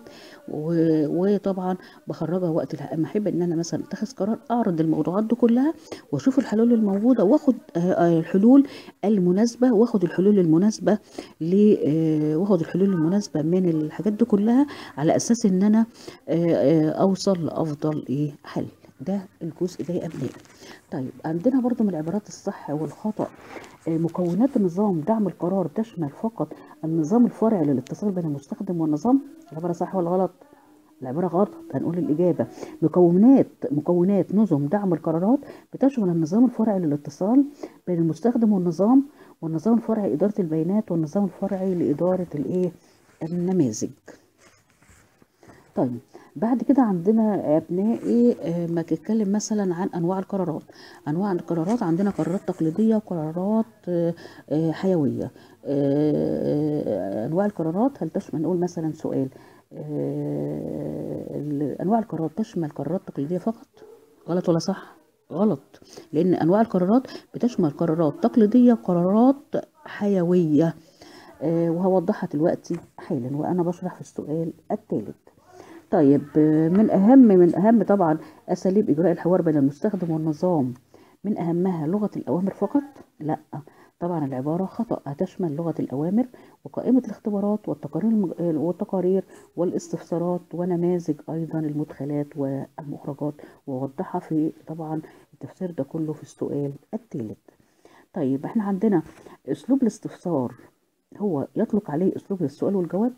وطبعا بخرجها وقت اما احب ان انا مثلا اتخذ قرار اعرض الموضوعات دي كلها واشوف الحلول الموجوده واخد الحلول المناسبه واخد الحلول المناسبه ل واخد الحلول المناسبه من الحاجات دي كلها على اساس ان انا اوصل لافضل ايه حل ده الجزء ده يا ابنائي طيب عندنا برضو من العبارات الصح والخطأ مكونات النظام دعم القرار تشمل فقط النظام الفرعي للاتصال بين المستخدم والنظام العبارة صح ولا غلط العبارة غلط هنقول الإجابة مكونات مكونات نظم دعم القرارات بتشمل النظام الفرعي للاتصال بين المستخدم والنظام والنظام الفرعي لإدارة البيانات والنظام الفرعي لإدارة الإيه النماذج طيب بعد كده عندنا ابنائي ما تتكلم مثلا عن انواع القرارات انواع القرارات عندنا قرارات تقليديه وقرارات حيويه انواع القرارات هل تشمل نقول مثلا سؤال انواع القرارات تشمل قرارات تقليديه فقط غلط ولا صح غلط لان انواع القرارات بتشمل قرارات تقليديه وقرارات حيويه وهوضحها دلوقتي حالا وانا بشرح في السؤال الثالث طيب من اهم من اهم طبعا اساليب اجراء الحوار بين المستخدم والنظام من اهمها لغه الاوامر فقط لا طبعا العباره خطا هتشمل لغه الاوامر وقائمه الاختبارات والتقارير والتقارير والاستفسارات ونماذج ايضا المدخلات والمخرجات ووضحها في طبعا التفسير ده كله في السؤال الثالث طيب احنا عندنا اسلوب الاستفسار هو يطلق عليه اسلوب السؤال والجواب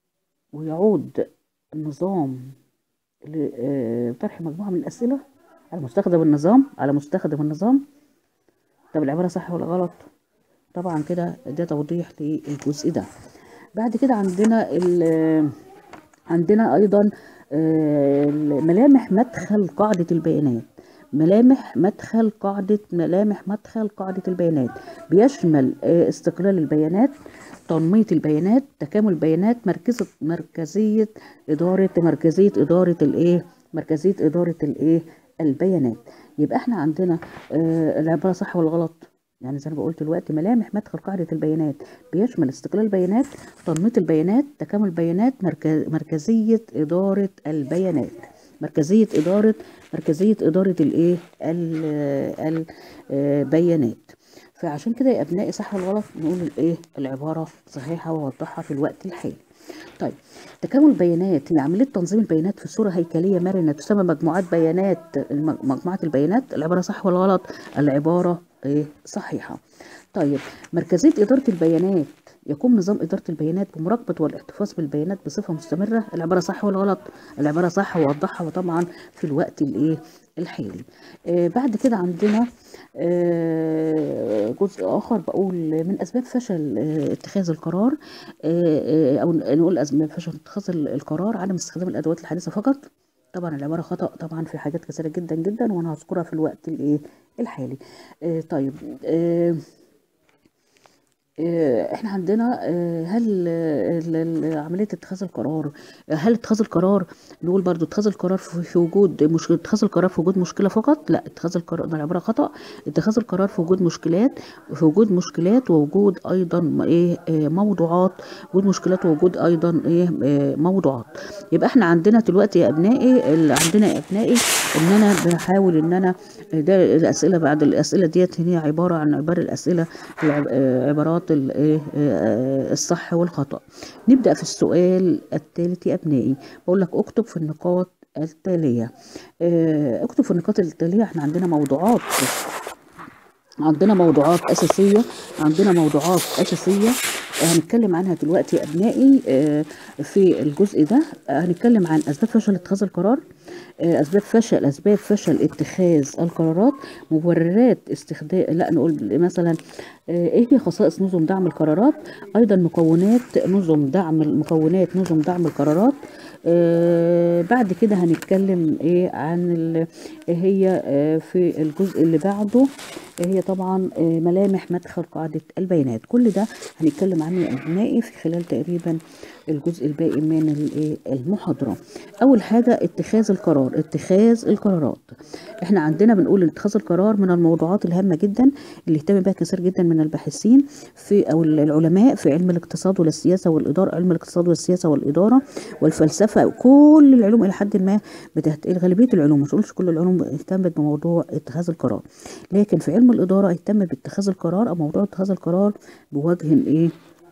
ويعود النظام لطرح مجموعة من الأسئلة على مستخدم النظام على مستخدم النظام طب العبارة صح ولا غلط طبعا كده ده توضيح للجزء ده بعد كده عندنا ال عندنا ايضا آه، ملامح مدخل قاعدة البيانات ملامح مدخل قاعدة ملامح مدخل قاعدة البيانات بيشمل آه، استقلال البيانات تنمية البيانات تكامل البيانات مركزة مركزية إدارة مركزية إدارة الإيه مركزية إدارة الإيه البيانات يبقى احنا عندنا آه العبارة صح ولا غلط يعني زي ما قلت دلوقتي ملامح مدخل قاعدة البيانات بيشمل استقلال البيانات تنمية البيانات تكامل البيانات مركز مركزية إدارة البيانات مركزية إدارة مركزية إدارة الإيه ال- البيانات فعشان كده يا أبنائي صح ولا غلط نقول الإيه العبارة صحيحة وأوضحها في الوقت الحالي طيب تكامل البيانات هي عملية تنظيم البيانات في صورة هيكلية مرنة تسمى مجموعات بيانات الم- مجموعة البيانات العبارة صح ولا غلط العبارة إيه صحيحة طيب مركزية إدارة البيانات يقوم نظام إدارة البيانات بمراقبة والاحتفاظ بالبيانات بصفة مستمرة العبارة صح ولا غلط العبارة صح وأوضحها طبعا في الوقت الإيه الحالي آه بعد كده عندنا آه جزء آخر بقول من أسباب فشل آه اتخاذ القرار آه آه، أو نقول أسباب فشل اتخاذ ال- القرار عدم استخدام الأدوات الحديثة فقط طبعا العبارة خطأ طبعا في حاجات كثيرة جدا جدا وأنا هذكرها في الوقت الإيه الحالي آه طيب آه آه، احنا عندنا آه، هل آه، ال- ال- عملية اتخاذ القرار آه، هل اتخاذ القرار نقول برضو اتخاذ القرار في في وجود مش اتخاذ القرار في وجود مشكلة فقط لا اتخاذ القرار ده العبارة خطأ اتخاذ القرار في وجود مشكلات في وجود مشكلات ووجود ايضا م- ايه آه، موضوعات وجود مشكلات ووجود ايضا ايه آه، موضوعات يبقى احنا عندنا دلوقتي يا ابنائي ال- عندنا يا ابنائي ان انا بحاول ان انا ده الاسئله بعد الاسئله ديت هي عباره عن عباره الاسئله العب- آه، عبارات ال- إيه، آه، الصح والخطا نبدا في السؤال الثالث يا ابنائي بقول لك اكتب في النقاط التاليه آه، اكتب في النقاط التاليه احنا عندنا موضوعات عندنا موضوعات أساسية عندنا موضوعات أساسية هنتكلم عنها دلوقتي يا أبنائي آه، في الجزء ده آه، هنتكلم عن أسباب فشل اتخاذ القرار آه، أسباب فشل أسباب فشل اتخاذ القرارات مبررات استخدام لا نقول مثلا آه، إيه هي خصائص نظم دعم القرارات أيضا مكونات نظم دعم مكونات نظم دعم القرارات آه، بعد كده هنتكلم ايه عن ال- إيه هي آه، في الجزء اللي بعده إيه هي طبعا آه، ملامح مدخل قاعدة البيانات كل ده هنتكلم عنه يا أبنائي في خلال تقريبا الجزء الباقي من الإيه؟ المحاضرة أول حاجة اتخاذ القرار اتخاذ القرارات احنا عندنا بنقول اتخاذ القرار من الموضوعات الهامة جدا اللي اهتم بها كثير جدا من الباحثين في أو العلماء في علم الاقتصاد والسياسة والإدارة علم الاقتصاد والسياسة والإدارة والفلسفة كل العلوم إلى حد ما بتهت... غالبية العلوم مش هقولش كل العلوم اهتمت بموضوع اتخاذ القرار لكن في علم الإدارة اهتم باتخاذ القرار أو موضوع اتخاذ القرار بوجه إيه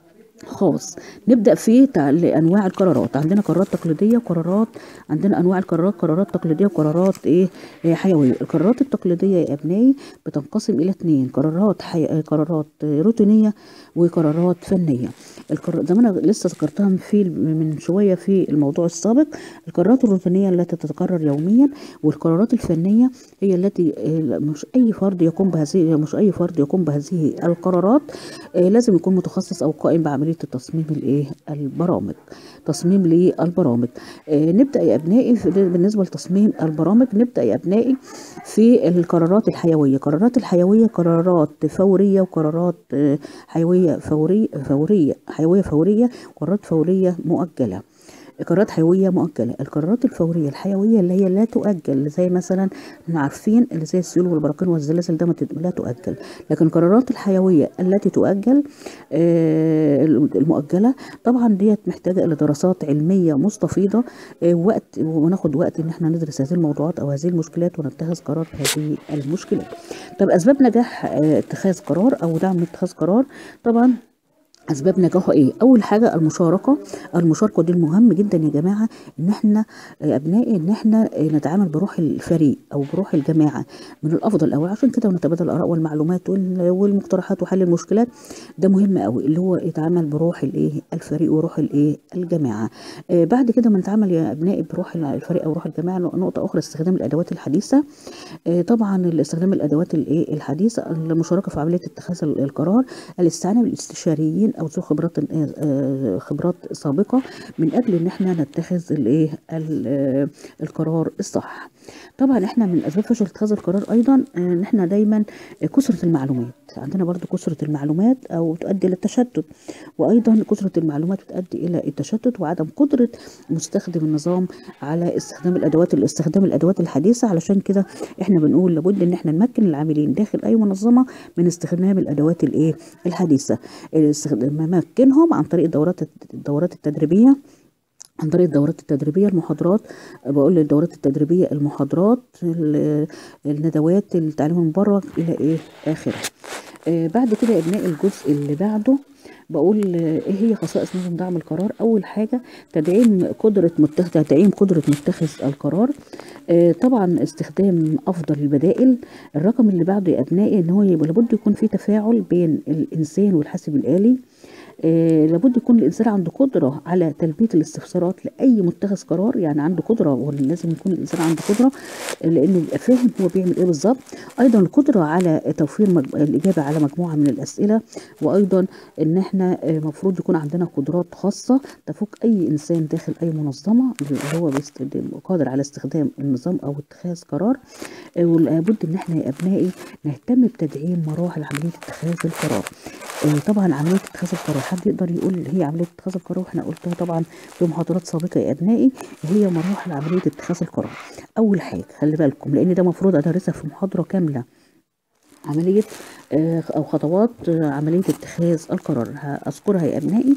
خاص نبدأ في تع- أنواع القرارات عندنا قرارات تقليدية وقرارات عندنا أنواع القرارات قرارات تقليدية وقرارات إيه إيه حيوية القرارات التقليدية يا أبنائي بتنقسم إلى اثنين قرارات حي... آه، قرارات روتينية وقرارات فنية القرار زي ما أنا لسه ذكرتها في من شوية في الموضوع السابق القرارات الروتينية التي تتكرر يوميا والقرارات الفنية هي التي آه، مش أي فرد يقوم بهذه مش أي فرد يقوم بهذه القرارات آه، لازم يكون متخصص او قائم بعمليه تصميم الايه البرامج تصميم للبرامج آه، نبدا يا ابنائي في- بالنسبه لتصميم البرامج نبدا يا ابنائي في القرارات الحيويه قرارات الحيويه قرارات فوريه وقرارات آه، حيويه فوريه فوريه حيويه فوريه وقرارات فوريه مؤجله قرارات حيوية مؤجلة القرارات الفورية الحيوية اللي هي لا تؤجل زي مثلا احنا عارفين اللي زي السيول والبراكين والزلازل ده ما تت- لا تؤجل لكن القرارات الحيوية التي تؤجل آه، المؤجلة طبعا ديت محتاجة إلى دراسات علمية مستفيضة آه، وقت وناخد وقت إن احنا ندرس هذه الموضوعات أو هذه المشكلات ونتخذ قرار في هذه المشكلات طب أسباب نجاح آه، اتخاذ قرار أو دعم اتخاذ قرار طبعا اسباب نجاحه ايه اول حاجه المشاركه المشاركه دي المهم جدا يا جماعه ان احنا آه، ابنائي ان احنا آه، نتعامل بروح الفريق او بروح الجماعه من الافضل قوي عشان كده ونتبادل الاراء والمعلومات وال- والمقترحات وحل المشكلات ده مهم قوي اللي هو يتعامل بروح الايه الفريق وروح الايه الجماعه آه، بعد كده ما نتعامل يا ابنائي بروح الفريق او روح الجماعه نقطه اخرى استخدام الادوات الحديثه آه، طبعا استخدام الادوات الايه الحديثه المشاركه في عمليه اتخاذ ال- القرار الاستعانه بالاستشاريين او ذو خبرات آه، آه، خبرات سابقه من اجل ان احنا نتخذ الايه ال- آه، القرار الصح طبعا احنا من اسباب فشل اتخاذ القرار ايضا آه، ان احنا دايما كثره المعلومات عندنا برضو كثره المعلومات او تؤدي الى التشتت وايضا كثره المعلومات بتؤدي الى التشتت وعدم قدره مستخدم النظام على استخدام الادوات استخدام الادوات الحديثه علشان كده احنا بنقول لابد ان احنا نمكن العاملين داخل اي منظمه من استخدام الادوات الايه الحديثه الاستخدام- نمكنهم عن طريق الدورات الدورات التدريبيه عن طريق الدورات التدريبية المحاضرات بقول الدورات التدريبية المحاضرات ال- الندوات التعليم المبرر إلى إيه آخره آه بعد كده يا ابناء الجزء اللي بعده بقول آه، ايه هي خصائص نظم دعم القرار اول حاجه تدعيم قدره متخذ تدعيم قدره متخذ القرار آه طبعا استخدام افضل البدائل الرقم اللي بعده يا ابنائي ان هو يبقى لابد يكون في تفاعل بين الانسان والحاسب الالي آه، لابد يكون الانسان عنده قدره على تلبيه الاستفسارات لاي متخذ قرار يعني عنده قدره ولازم يكون الانسان عنده قدره آه، لانه يبقى فاهم هو بيعمل ايه بالظبط ايضا القدره على توفير مج... الاجابه على مجموعه من الاسئله وايضا ان احنا المفروض يكون عندنا قدرات خاصه تفوق اي انسان داخل اي منظمه اللي هو بيستخدم قادر على استخدام النظام او اتخاذ قرار آه، ولابد ان احنا يا ابنائي نهتم بتدعيم مراحل عمليه اتخاذ القرار آه، طبعا عمليه اتخاذ القرار حد يقدر يقول هي عمليه اتخاذ القرار واحنا قلتها طبعا في محاضرات سابقه يا ابنائي هي مراحل عمليه اتخاذ القرار اول حاجه خلي بالكم لان ده المفروض ادرسها في محاضره كامله عملية آه، أو خطوات آه، عملية اتخاذ القرار هأذكرها يا أبنائي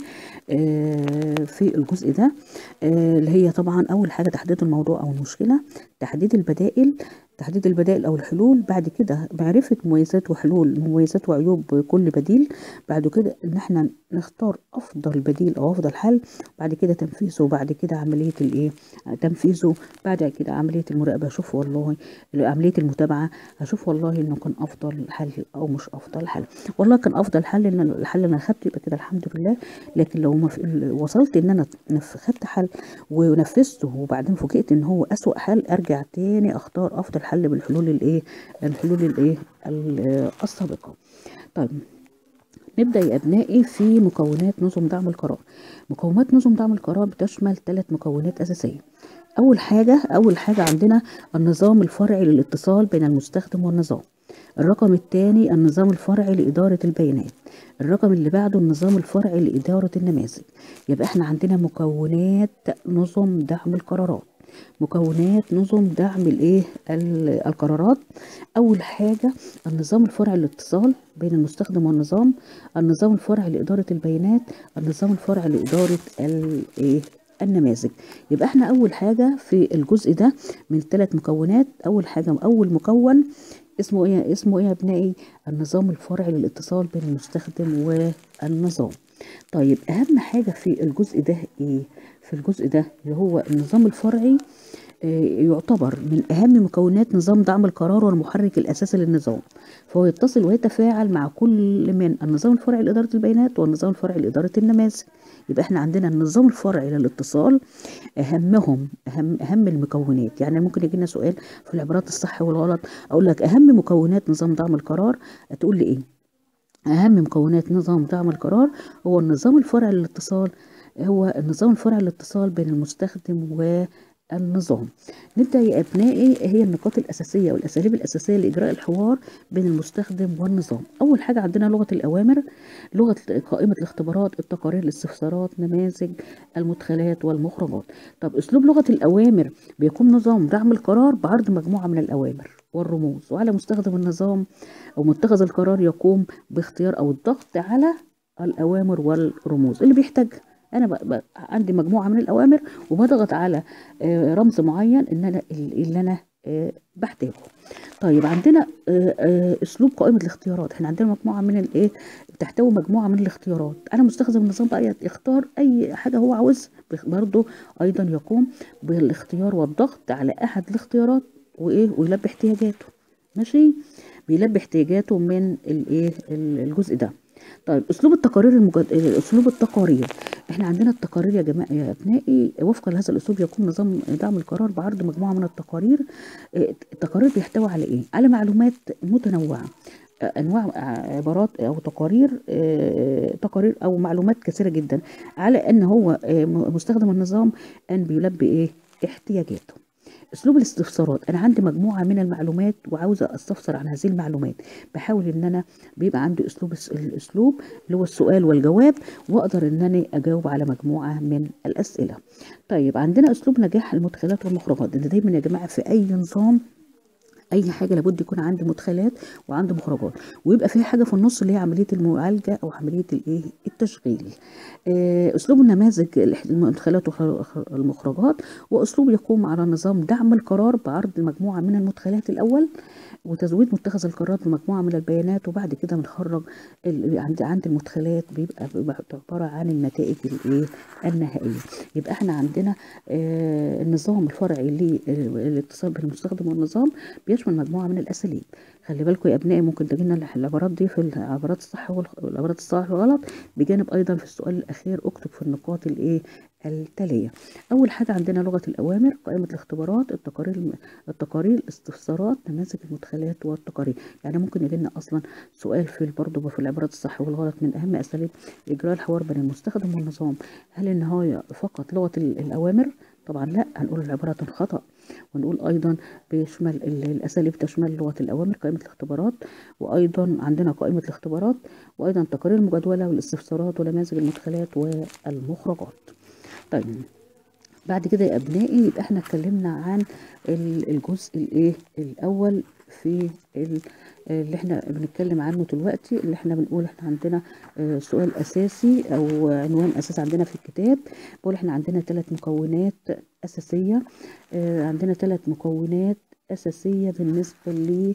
آه، في الجزء ده آه، اللي هي طبعا أول حاجة تحديد الموضوع أو المشكلة تحديد البدائل تحديد البدائل أو الحلول بعد كده معرفة مميزات وحلول مميزات وعيوب كل بديل بعد كده إن احنا نختار أفضل بديل أو أفضل حل بعد كده تنفيذه بعد كده عملية الإيه تنفيذه بعد كده عملية المراقبة أشوف والله عملية المتابعة هشوف والله إنه كان أفضل حل أو مش أفضل حل والله كان أفضل حل إن الحل اللي أنا خدته يبقى كده الحمد لله لكن لو ما في وصلت إن أنا نف- خدت حل ونفذته وبعدين فوجئت إن هو أسوأ حل أرجع تاني أختار أفضل حل بالحلول الإيه الحلول الإيه ال- السابقة طيب نبدأ يا أبنائي في مكونات نظم دعم القرار مكونات نظم دعم القرار بتشمل ثلاث مكونات أساسية أول حاجة أول حاجة عندنا النظام الفرعي للاتصال بين المستخدم والنظام الرقم الثاني النظام الفرعي لإدارة البيانات الرقم اللي بعده النظام الفرعي لإدارة النماذج يبقى احنا عندنا مكونات نظم دعم القرارات مكونات نظم دعم الايه ال- القرارات اول حاجه النظام الفرعي للاتصال بين المستخدم والنظام النظام الفرعي لاداره البيانات النظام الفرعي لاداره الايه النماذج يبقى احنا اول حاجه في الجزء ده من ثلاث مكونات اول حاجه اول مكون اسمه ايه اسمه ايه يا ابنائي النظام الفرعي للاتصال بين المستخدم والنظام طيب اهم حاجه في الجزء ده ايه في الجزء ده اللي هو النظام الفرعي آه، يعتبر من أهم مكونات نظام دعم القرار والمحرك الأساسي للنظام فهو يتصل ويتفاعل مع كل من النظام الفرعي لإدارة البيانات والنظام الفرعي لإدارة النماذج يبقى احنا عندنا النظام الفرعي للاتصال أهمهم أهم أهم المكونات يعني ممكن يجينا سؤال في العبارات الصح والغلط أقول لك أهم مكونات نظام دعم القرار هتقول لي إيه أهم مكونات نظام دعم القرار هو النظام الفرعي للاتصال هو النظام الفرعي للاتصال بين المستخدم والنظام نبدأ يا أبنائي هي النقاط الأساسية والأساليب الأساسية لإجراء الحوار بين المستخدم والنظام أول حاجة عندنا لغة الأوامر لغة قائمة الاختبارات التقارير الاستفسارات نماذج المدخلات والمخرجات طب أسلوب لغة الأوامر بيكون نظام دعم القرار بعرض مجموعة من الأوامر والرموز وعلى مستخدم النظام أو متخذ القرار يقوم باختيار أو الضغط على الأوامر والرموز اللي بيحتاجها أنا ب... ب... عندي مجموعة من الأوامر وبضغط على آه، رمز معين إن أنا اللي أنا آه، بحتاجه طيب عندنا آه، آه، اسلوب قائمه الاختيارات احنا عندنا مجموعه من الايه بتحتوي مجموعه من الاختيارات انا مستخدم النظام بقى يختار اي حاجه هو عاوزها برضه ايضا يقوم بالاختيار والضغط على احد الاختيارات وايه ويلبي احتياجاته ماشي بيلبي احتياجاته من الايه الجزء ده طيب اسلوب التقارير المجد... اسلوب التقارير احنا عندنا التقارير يا جماعه يا ابنائي وفقا لهذا الاسلوب يقوم نظام دعم القرار بعرض مجموعه من التقارير التقارير بيحتوي على ايه على معلومات متنوعه انواع عبارات او تقارير تقارير او معلومات كثيره جدا على ان هو مستخدم النظام ان بيلبي ايه احتياجاته اسلوب الاستفسارات انا عندي مجموعه من المعلومات وعاوزه استفسر عن هذه المعلومات بحاول ان انا بيبقى عندي اسلوب الاسلوب اللي هو السؤال والجواب واقدر ان انا اجاوب على مجموعه من الاسئله طيب عندنا اسلوب نجاح المدخلات والمخرجات ده دايما يا جماعه في اي نظام اي حاجه لابد يكون عندي مدخلات وعندي مخرجات ويبقى في حاجه في النص اللي هي عمليه المعالجه او عمليه الايه التشغيل اسلوب النماذج المدخلات والمخرجات واسلوب يقوم على نظام دعم القرار بعرض مجموعه من المدخلات الاول وتزويد متخذ القرارات بمجموعه من البيانات وبعد كده بنخرج عند عند المدخلات بيبقى, بيبقى عباره عن النتائج الايه النهائيه يبقى احنا عندنا آه النظام الفرعي للاتصال بين المستخدم والنظام بيشمل مجموعه من الاساليب خلي بالكم يا ابنائي ممكن تجينا العبارات دي في العبارات الصح والعبارات الصح والغلط بجانب ايضا في السؤال الاخير اكتب في النقاط الايه التاليه اول حاجه عندنا لغه الاوامر قائمه الاختبارات التقارير التقارير الاستفسارات نماذج المدخلات والتقارير يعني ممكن يجي لنا اصلا سؤال في برضه في العبارات الصح والغلط من اهم اساليب اجراء الحوار بين المستخدم والنظام هل النهايه فقط لغه الاوامر طبعا لا هنقول العبارات خطأ ونقول أيضا بيشمل الأساليب تشمل لغة الأوامر قائمة الاختبارات وأيضا عندنا قائمة الاختبارات وأيضا تقارير المجدولة والاستفسارات ونماذج المدخلات والمخرجات طيب بعد كده يا أبنائي يبقى احنا اتكلمنا عن الجزء الايه الأول في اللي احنا بنتكلم عنه دلوقتي اللي احنا بنقول احنا عندنا سؤال اساسي او عنوان اساسي عندنا في الكتاب بقول احنا عندنا ثلاث مكونات اساسيه عندنا ثلاث مكونات اساسيه بالنسبه ل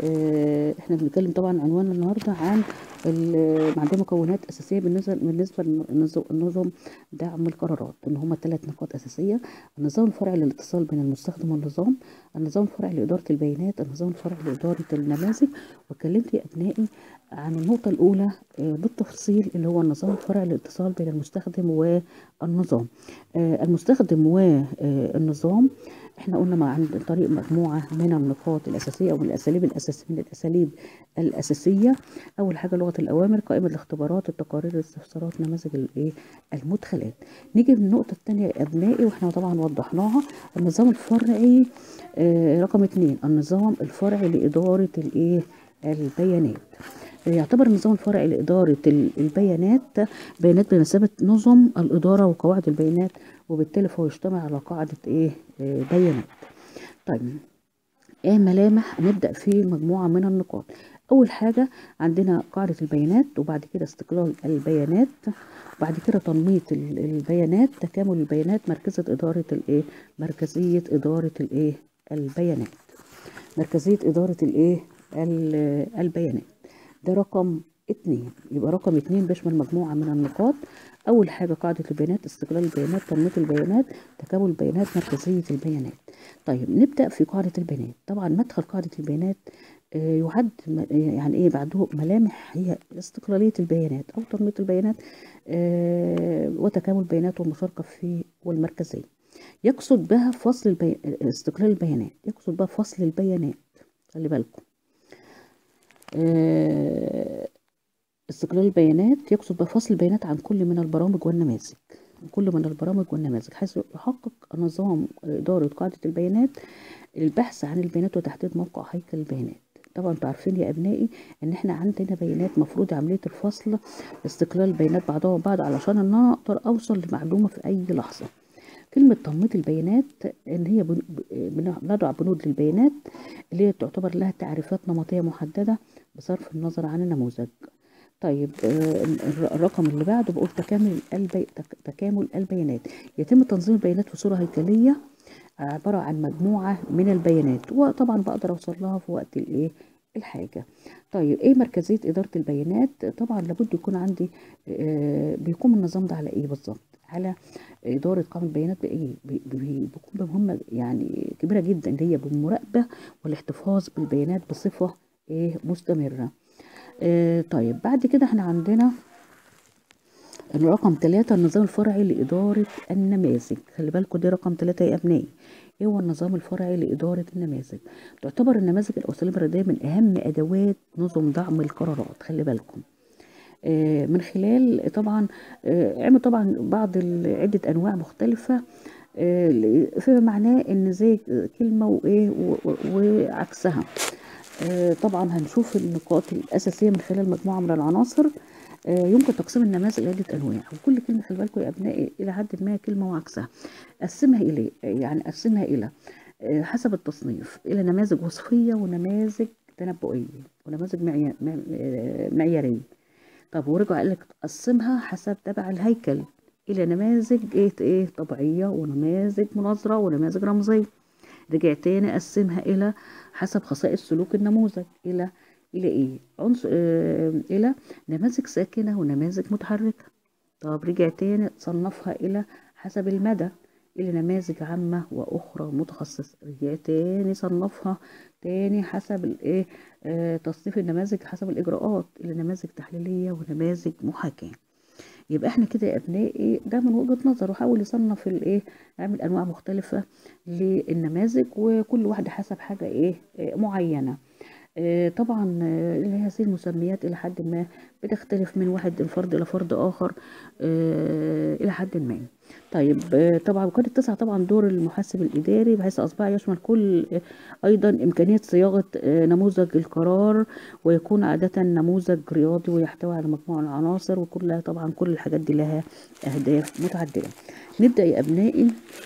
احنا بنتكلم طبعا عنوان النهارده عن عندنا مكونات اساسيه بالنسبه بالنسبه لنظام دعم القرارات ان هم ثلاث نقاط اساسيه النظام الفرعي للاتصال بين المستخدم والنظام النظام الفرعي لاداره البيانات النظام الفرعي لاداره النماذج واتكلمت يا ابنائي عن النقطة الأولى بالتفصيل اللي هو النظام الفرعي للاتصال بين المستخدم والنظام المستخدم والنظام احنا قلنا مع عن طريق مجموعة من النقاط الأساسية أو من الأساليب الأساسية من الأساليب الأساسية أول حاجة لغة الأوامر قائمة الاختبارات التقارير الاستفسارات نماذج الإيه المدخلات نيجي للنقطة الثانية يا أبنائي واحنا طبعا وضحناها النظام الفرعي آه رقم اتنين النظام الفرعي لإدارة الإيه البيانات يعتبر النظام الفرعي لإدارة البيانات بيانات بمثابة نظم الإدارة وقواعد البيانات وبالتالي فهو يجتمع على قاعدة إيه بيانات طيب ايه ملامح نبدأ في مجموعة من النقاط أول حاجة عندنا قاعدة البيانات وبعد كده استقلال البيانات وبعد كده تنميط البيانات تكامل البيانات مركزية إدارة الإيه مركزية إدارة الإيه البيانات مركزية إدارة الإيه البيانات ده رقم اتنين يبقى رقم اتنين بيشمل مجموعة من النقاط أول حاجة قاعدة البيانات استقلال البيانات تنمية البيانات تكامل البيانات مركزية البيانات طيب نبدأ في قاعدة البيانات طبعا مدخل قاعدة البيانات يعد يعني ايه بعده ملامح هي استقلالية البيانات أو تنمية البيانات وتكامل البيانات والمشاركة في والمركزية يقصد بها فصل البي... استقلال البيانات يقصد بها فصل البيانات خلي بالكم استقلال البيانات يقصد بفصل البيانات عن كل من البرامج والنماذج كل من البرامج والنماذج حيث يحقق نظام إدارة قاعدة البيانات البحث عن البيانات وتحديد موقع هيكل البيانات طبعا انتوا عارفين يا ابنائي ان احنا عندنا بيانات مفروض عمليه الفصل استقلال البيانات بعضها بعض علشان ان انا اقدر اوصل لمعلومه في اي لحظه كلمة تنميط البيانات إن هي بنضع بنود للبيانات اللي هي تعتبر لها تعريفات نمطية محددة بصرف النظر عن النموذج طيب الرقم اللي بعده بقول تكامل البي... تكامل البيانات يتم تنظيم البيانات في صورة هيكلية عبارة عن مجموعة من البيانات وطبعا بقدر أوصل لها في وقت الإيه الحاجة طيب إيه مركزية إدارة البيانات طبعا لابد يكون عندي آه بيقوم النظام ده على إيه بالظبط على إدارة قائمة البيانات بإيه بي- بي- بيكون بمهمة يعني كبيرة جدا اللي هي بالمراقبة والاحتفاظ بالبيانات بصفة إيه مستمرة آه طيب بعد كده احنا عندنا رقم ثلاثة النظام الفرعي لإدارة النماذج خلي بالكوا دي رقم ثلاثة يا أبنائي إيه هو النظام الفرعي لإدارة النماذج تعتبر النماذج الأساليب الرياضية من أهم أدوات نظم دعم القرارات خلي بالكم آه، من خلال طبعا آه، عمل طبعا بعض ال- عدة أنواع مختلفة آه، ل- فيما معناه إن زي كلمة وإيه و- و- وعكسها آه، طبعا هنشوف النقاط الأساسية من خلال مجموعة من العناصر آه، يمكن تقسيم النماذج لعدة أنواع وكل كلمة خلي بالكم يا أبنائي إلى حد ما كلمة وعكسها قسمها إلى يعني قسمها إلى آه، حسب التصنيف إلى نماذج وصفية ونماذج تنبؤية ونماذج معيا- مع- آه، معيارية طب ورجع قال لك قسمها حسب تبع الهيكل إلى نماذج إيه إيه طبيعية ونماذج مناظرة ونماذج رمزية رجع تاني قسمها إلى حسب خصائص سلوك النموذج إلى إلى إيه؟ عنصر آه إلى نماذج ساكنة ونماذج متحركة طب رجع تاني صنفها إلى حسب المدى إلى نماذج عامة وأخرى متخصصة رجع تاني صنفها تاني حسب الإيه آه تصنيف النماذج حسب الإجراءات إلى نماذج تحليلية ونماذج محاكاة يبقى احنا كده يا ابنائي ده من وجهة نظره حاول يصنف الايه يعمل انواع مختلفة للنماذج وكل واحدة حسب حاجة ايه آه، معينة آه، طبعا آه، هذه المسميات الى حد ما بتختلف من واحد فرد الى فرد اخر آه، الى حد ما طيب آه، طبعا وكانت تسعى طبعا دور المحاسب الاداري بحيث اصبح يشمل كل آه، ايضا امكانيه صياغه آه، نموذج القرار ويكون عاده نموذج رياضي ويحتوي على مجموعه من العناصر وكلها طبعا كل الحاجات دي لها اهداف متعدده نبدا يا ابنائي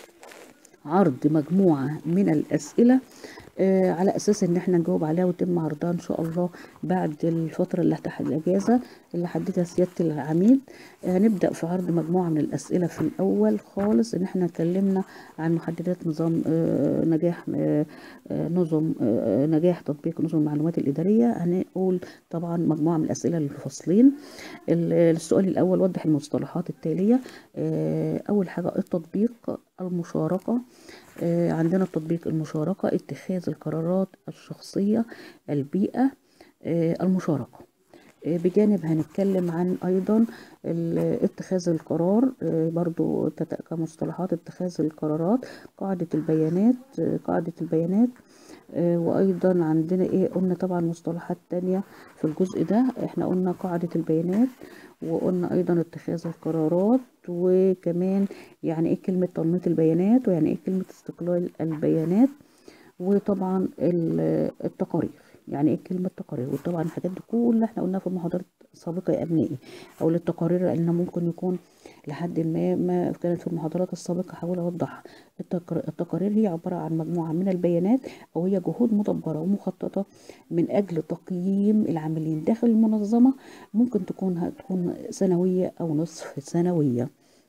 عرض مجموعة من الأسئلة آه على أساس إن احنا نجاوب عليها ويتم عرضها إن شاء الله بعد الفترة اللي تحت الأجازة اللي حددها سيادة العميد آه هنبدأ في عرض مجموعة من الأسئلة في الأول خالص إن احنا اتكلمنا عن محددات نظام آه نجاح آه آه نظم آه نجاح تطبيق نظم المعلومات الإدارية هنقول طبعا مجموعة من الأسئلة للفصلين ال- السؤال الأول وضح المصطلحات التالية آه أول حاجة التطبيق المشاركة آه، عندنا التطبيق المشاركة اتخاذ القرارات الشخصية البيئة آه، المشاركة آه، بجانب هنتكلم عن أيضا ال- اتخاذ القرار آه، برضو تت- كمصطلحات اتخاذ القرارات قاعدة البيانات آه، قاعدة البيانات آه، وأيضا عندنا إيه قلنا طبعا مصطلحات تانية في الجزء ده احنا قلنا قاعدة البيانات وقلنا أيضا اتخاذ القرارات وكمان يعني إيه كلمة تنميط البيانات ويعني إيه كلمة استقلال البيانات وطبعا ال- التقارير يعني ايه كلمة تقارير وطبعا الحاجات دي كلها احنا قلناها في المحاضرات السابقة يا أبنائي أو للتقارير لأن ممكن يكون لحد ما ما كانت في المحاضرات السابقة حاول أوضح التقر- التقارير هي عبارة عن مجموعة من البيانات أو هي جهود مدبرة ومخططة من أجل تقييم العاملين داخل المنظمة ممكن تكون هتكون سنوية أو نصف سنوية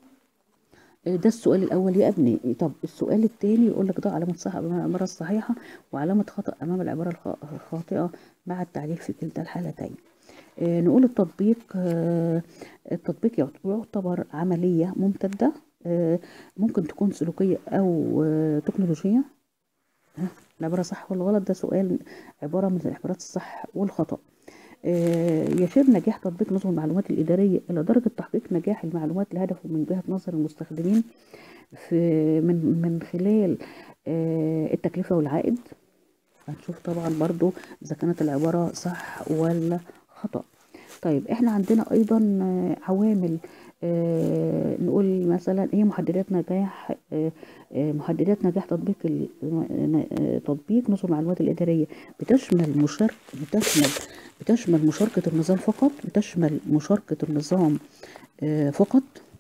ده السؤال الأول يا ابني طب السؤال التاني يقول لك ده علامة صح أمام العبارة الصحيحة وعلامة خطأ أمام العبارة الخ- الخاطئة مع التعديل في كلتا الحالتين آه، نقول التطبيق آه، التطبيق يعت- يعتبر عملية ممتدة آه، ممكن تكون سلوكية أو آه، تكنولوجية ها، العبارة صح ولا غلط ده سؤال عبارة من العبارات الصح والخطأ آه، يشير نجاح تطبيق نظم المعلومات الإدارية إلى درجة تحقيق نجاح المعلومات لهدفه من وجهة نظر المستخدمين في من من خلال آه، التكلفة والعائد هنشوف طبعا برضو إذا كانت العبارة صح ولا خطأ طيب احنا عندنا أيضا آه، عوامل آه، نقول مثلا ايه محددات نجاح آه، آه، محددات نجاح تطبيق ال- آه، تطبيق نظم المعلومات الإدارية بتشمل مشارك بتشمل بتشمل مشاركة النظام فقط بتشمل مشاركة النظام آه، فقط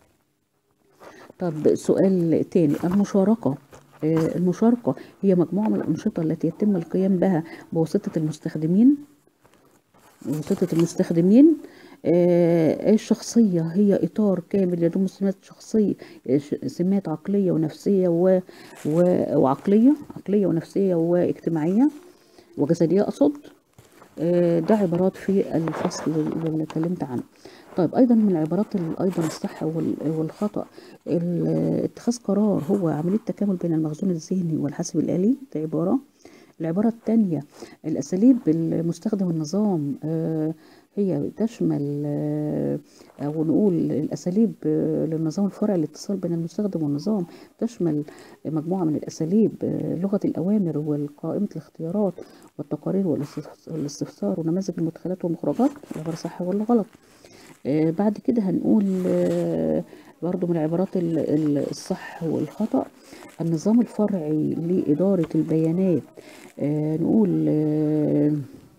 طب سؤال تاني المشاركة آه، المشاركة هي مجموعة من الأنشطة التي يتم القيام بها بواسطة المستخدمين بواسطة المستخدمين آه، الشخصية هي إطار كامل يضم سمات شخصية ش- سمات عقلية ونفسية و... و... وعقلية عقلية ونفسية واجتماعية وجسدية أقصد آه، ده عبارات في الفصل اللي اتكلمت عنه طيب ايضا من العبارات ال- ايضا الصح وال- والخطا ال- اتخاذ قرار هو عمليه تكامل بين المخزون الذهني والحاسب الالي ده عباره العباره الثانيه الاساليب المستخدم النظام آه، هي تشمل آه، او نقول الاساليب آه، للنظام الفرعي الاتصال بين المستخدم والنظام تشمل مجموعه من الاساليب آه، لغه الاوامر والقائمه الاختيارات والتقارير والاستفس- والاستفسار ونماذج المدخلات والمخرجات العباره صح ولا غلط آه، بعد كده هنقول آه، برضو من العبارات ال- ال- الصح والخطأ النظام الفرعي لإدارة البيانات آه، نقول آه،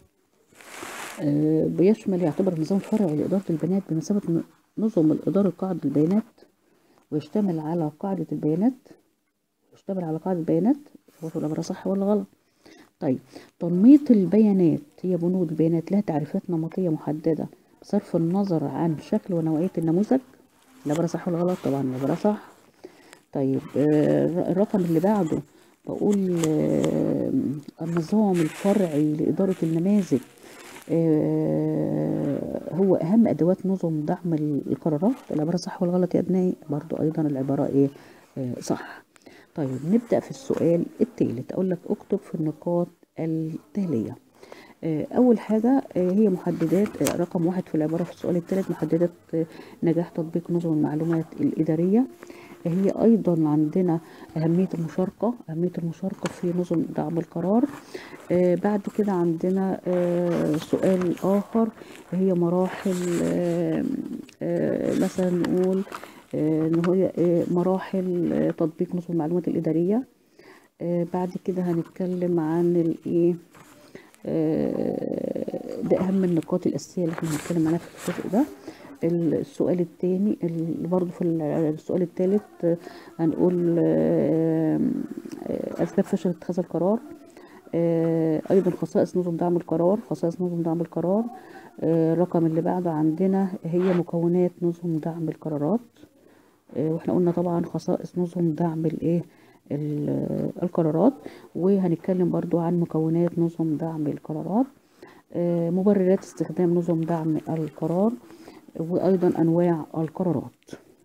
آه، بيشمل يعتبر النظام الفرعي لإدارة البيانات بمثابة ن- نظم الإدارة قاعدة البيانات ويشتمل على قاعدة البيانات يشتمل على قاعدة البيانات هو العبارة صح ولا غلط طيب تنميط البيانات هي بنود البيانات لها تعريفات نمطية محددة بصرف النظر عن شكل ونوعية النموذج العبارة صح ولا غلط طبعا العبارة صح طيب آه، الرقم اللي بعده بقول آه، النظام الفرعي لإدارة النماذج آه، هو أهم أدوات نظم دعم القرارات العبارة صح ولا غلط يا ابنائي برضو أيضا العبارة إيه آه، صح طيب نبدأ في السؤال الثالث أقول لك اكتب في النقاط التالية آه، أول حاجة آه، هي محددات آه، رقم واحد في العبارة في السؤال الثالث محددات آه، نجاح تطبيق نظم المعلومات الإدارية هي أيضا عندنا أهمية المشاركة أهمية المشاركة في نظم دعم القرار آه، بعد كده عندنا آه، سؤال آخر هي مراحل آه، آه، مثلا نقول آه، إن هي آه، مراحل آه، تطبيق نظم المعلومات الإدارية آه، بعد كده هنتكلم عن الإيه آه، ده أهم النقاط الأساسية اللي احنا هنتكلم عنها في الجزء ده السؤال التاني ال- برضو في ال- السؤال التالت آه، هنقول آه، آه، أسباب فشل اتخاذ القرار آه، أيضا خصائص نظم دعم القرار خصائص نظم دعم القرار آه، الرقم اللي بعده عندنا هي مكونات نظم دعم القرارات آه، واحنا قلنا طبعا خصائص نظم دعم الايه ال- القرارات وهنتكلم برضو عن مكونات نظم دعم القرارات آه، مبررات استخدام نظم دعم القرار وايضا انواع القرارات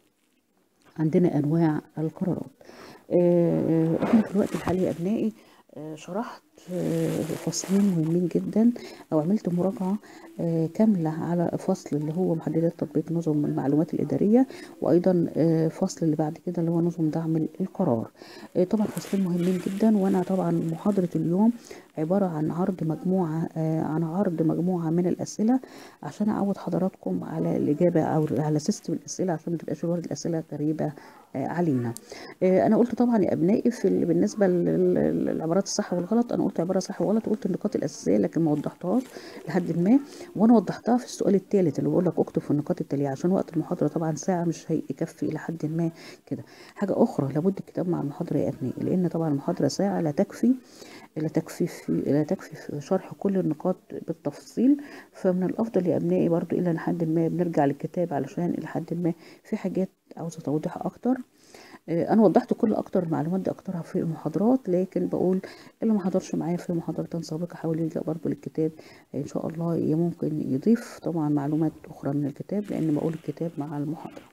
عندنا انواع القرارات آه، احنا في الوقت الحالي يا ابنائي آه، شرحت آه، فصلين مهمين جدا او عملت مراجعه آه، كامله على فصل اللي هو محددات تطبيق نظم المعلومات الاداريه وايضا آه، فصل اللي بعد كده اللي هو نظم دعم القرار آه، طبعا فصلين مهمين جدا وانا طبعا محاضره اليوم عباره عن عرض مجموعه آه، عن عرض مجموعه من الاسئله عشان اعود حضراتكم على الاجابه او على سيستم الاسئله عشان ما تبقاش الورد الاسئله غريبه آه، علينا آه، انا قلت طبعا يا ابنائي في ال- بالنسبه لل- لل- للعبارات الصح والغلط انا قلت عباره صح وغلط وقلت النقاط الاساسيه لكن ما وضحتهاش لحد ما وانا وضحتها في السؤال الثالث اللي بقول لك اكتب في النقاط التاليه عشان وقت المحاضره طبعا ساعه مش هيكفي الى حد ما كده حاجه اخرى لابد الكتاب مع المحاضره يا ابنائي لان طبعا المحاضره ساعه لا تكفي لا تكفي في لا تكفي في شرح كل النقاط بالتفصيل فمن الافضل يا ابنائي برضو الى حد ما بنرجع للكتاب علشان الى حد ما في حاجات عاوزه توضيح اكتر آه، انا وضحت كل اكتر المعلومات دي اكترها في المحاضرات لكن بقول اللي ما حضرش معايا في محاضرة سابقة حاول يلجأ برضو للكتاب آه، ان شاء الله ي- ممكن يضيف طبعا معلومات اخرى من الكتاب لان بقول الكتاب مع المحاضرة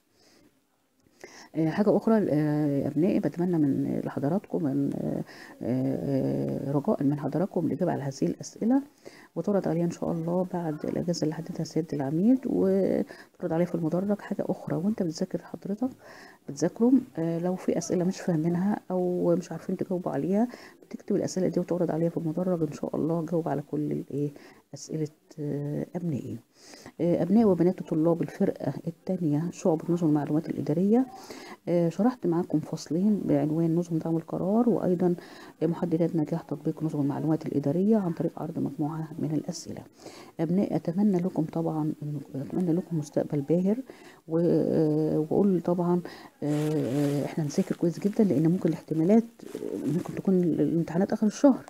آه، حاجة أخرى آه، يا أبنائي بتمنى من لحضراتكم من آه، آه، رجاء من حضراتكم الإجابة على هذه الأسئلة وترد عليها إن شاء الله بعد الأجازة اللي حددها سيادة العميد وترد عليها في المدرج حاجة أخرى وأنت بتذاكر حضرتك بتذاكروا آه، لو في أسئلة مش فاهمينها أو مش عارفين تجاوبوا عليها بتكتب الأسئلة دي وتعرض عليها في المدرج إن شاء الله جاوب على كل الإيه أسئلة آه، أبنائي آه، أبناء وبنات طلاب الفرقة الثانية شعب نظم المعلومات الإدارية آه، شرحت معاكم فصلين بعنوان نظم دعم القرار وأيضا محددات نجاح تطبيق نظم المعلومات الإدارية عن طريق عرض مجموعة من الأسئلة أبناء أتمنى لكم طبعا إنه- أتمنى لكم مستقبل باهر و- آه، وأقول طبعا آه، إحنا نذاكر كويس جدا لأن ممكن الاحتمالات آه، ممكن تكون الامتحانات آخر الشهر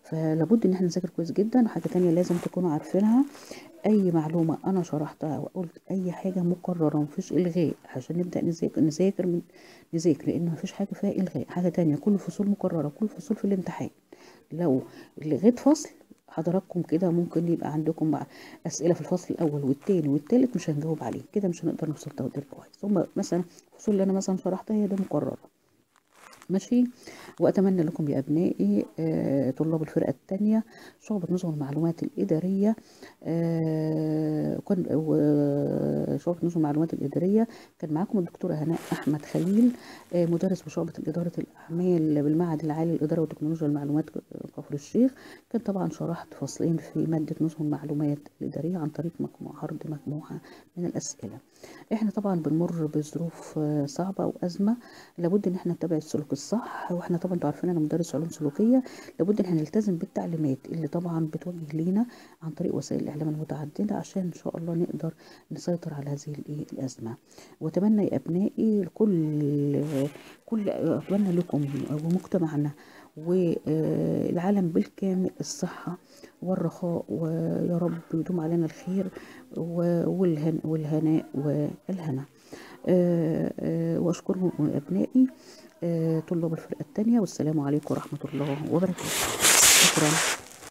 فلابد ان احنا نذاكر كويس جدا وحاجه تانية لازم تكونوا عارفينها اي معلومه انا شرحتها وقلت اي حاجه مكرره مفيش الغاء عشان نبدا نذاكر نذاكر من نذاكر لان مفيش حاجه فيها الغاء حاجه تانية كل فصول مكرره كل فصول في الامتحان لو لغيت فصل حضراتكم كده ممكن يبقى عندكم بقى اسئله في الفصل الاول والتاني والتالت مش هنجاوب عليه كده مش هنقدر نوصل تقدير كويس ثم مثلا الفصول اللي انا مثلا شرحتها هي ده مكرره ماشي واتمنى لكم يا ابنائي آه طلاب الفرقه الثانيه شعبه نظم المعلومات الاداريه آه كن شعبه نظم المعلومات الاداريه كان معاكم الدكتوره هناء احمد خليل آه مدرس بشعبه اداره الاعمال بالمعهد العالي للاداره وتكنولوجيا المعلومات كفر الشيخ كان طبعا شرحت فصلين في ماده نظم المعلومات الاداريه عن طريق مجموعه عرض مجموعه من الاسئله احنا طبعا بنمر بظروف صعبه وازمه لابد ان احنا نتبع السلوك الصح واحنا طبعا انتوا عارفين انا مدرس علوم سلوكيه لابد ان احنا نلتزم بالتعليمات اللي طبعا بتوجه لينا عن طريق وسائل الاعلام المتعدده عشان ان شاء الله نقدر نسيطر على هذه الايه الازمه واتمنى يا ابنائي كل كل اتمنى لكم ومجتمعنا والعالم بالكامل الصحه والرخاء ويا رب يدوم علينا الخير والهن والهناء والهنا واشكركم ابنائي طلاب الفرقه الثانيه والسلام عليكم ورحمه الله وبركاته شكرا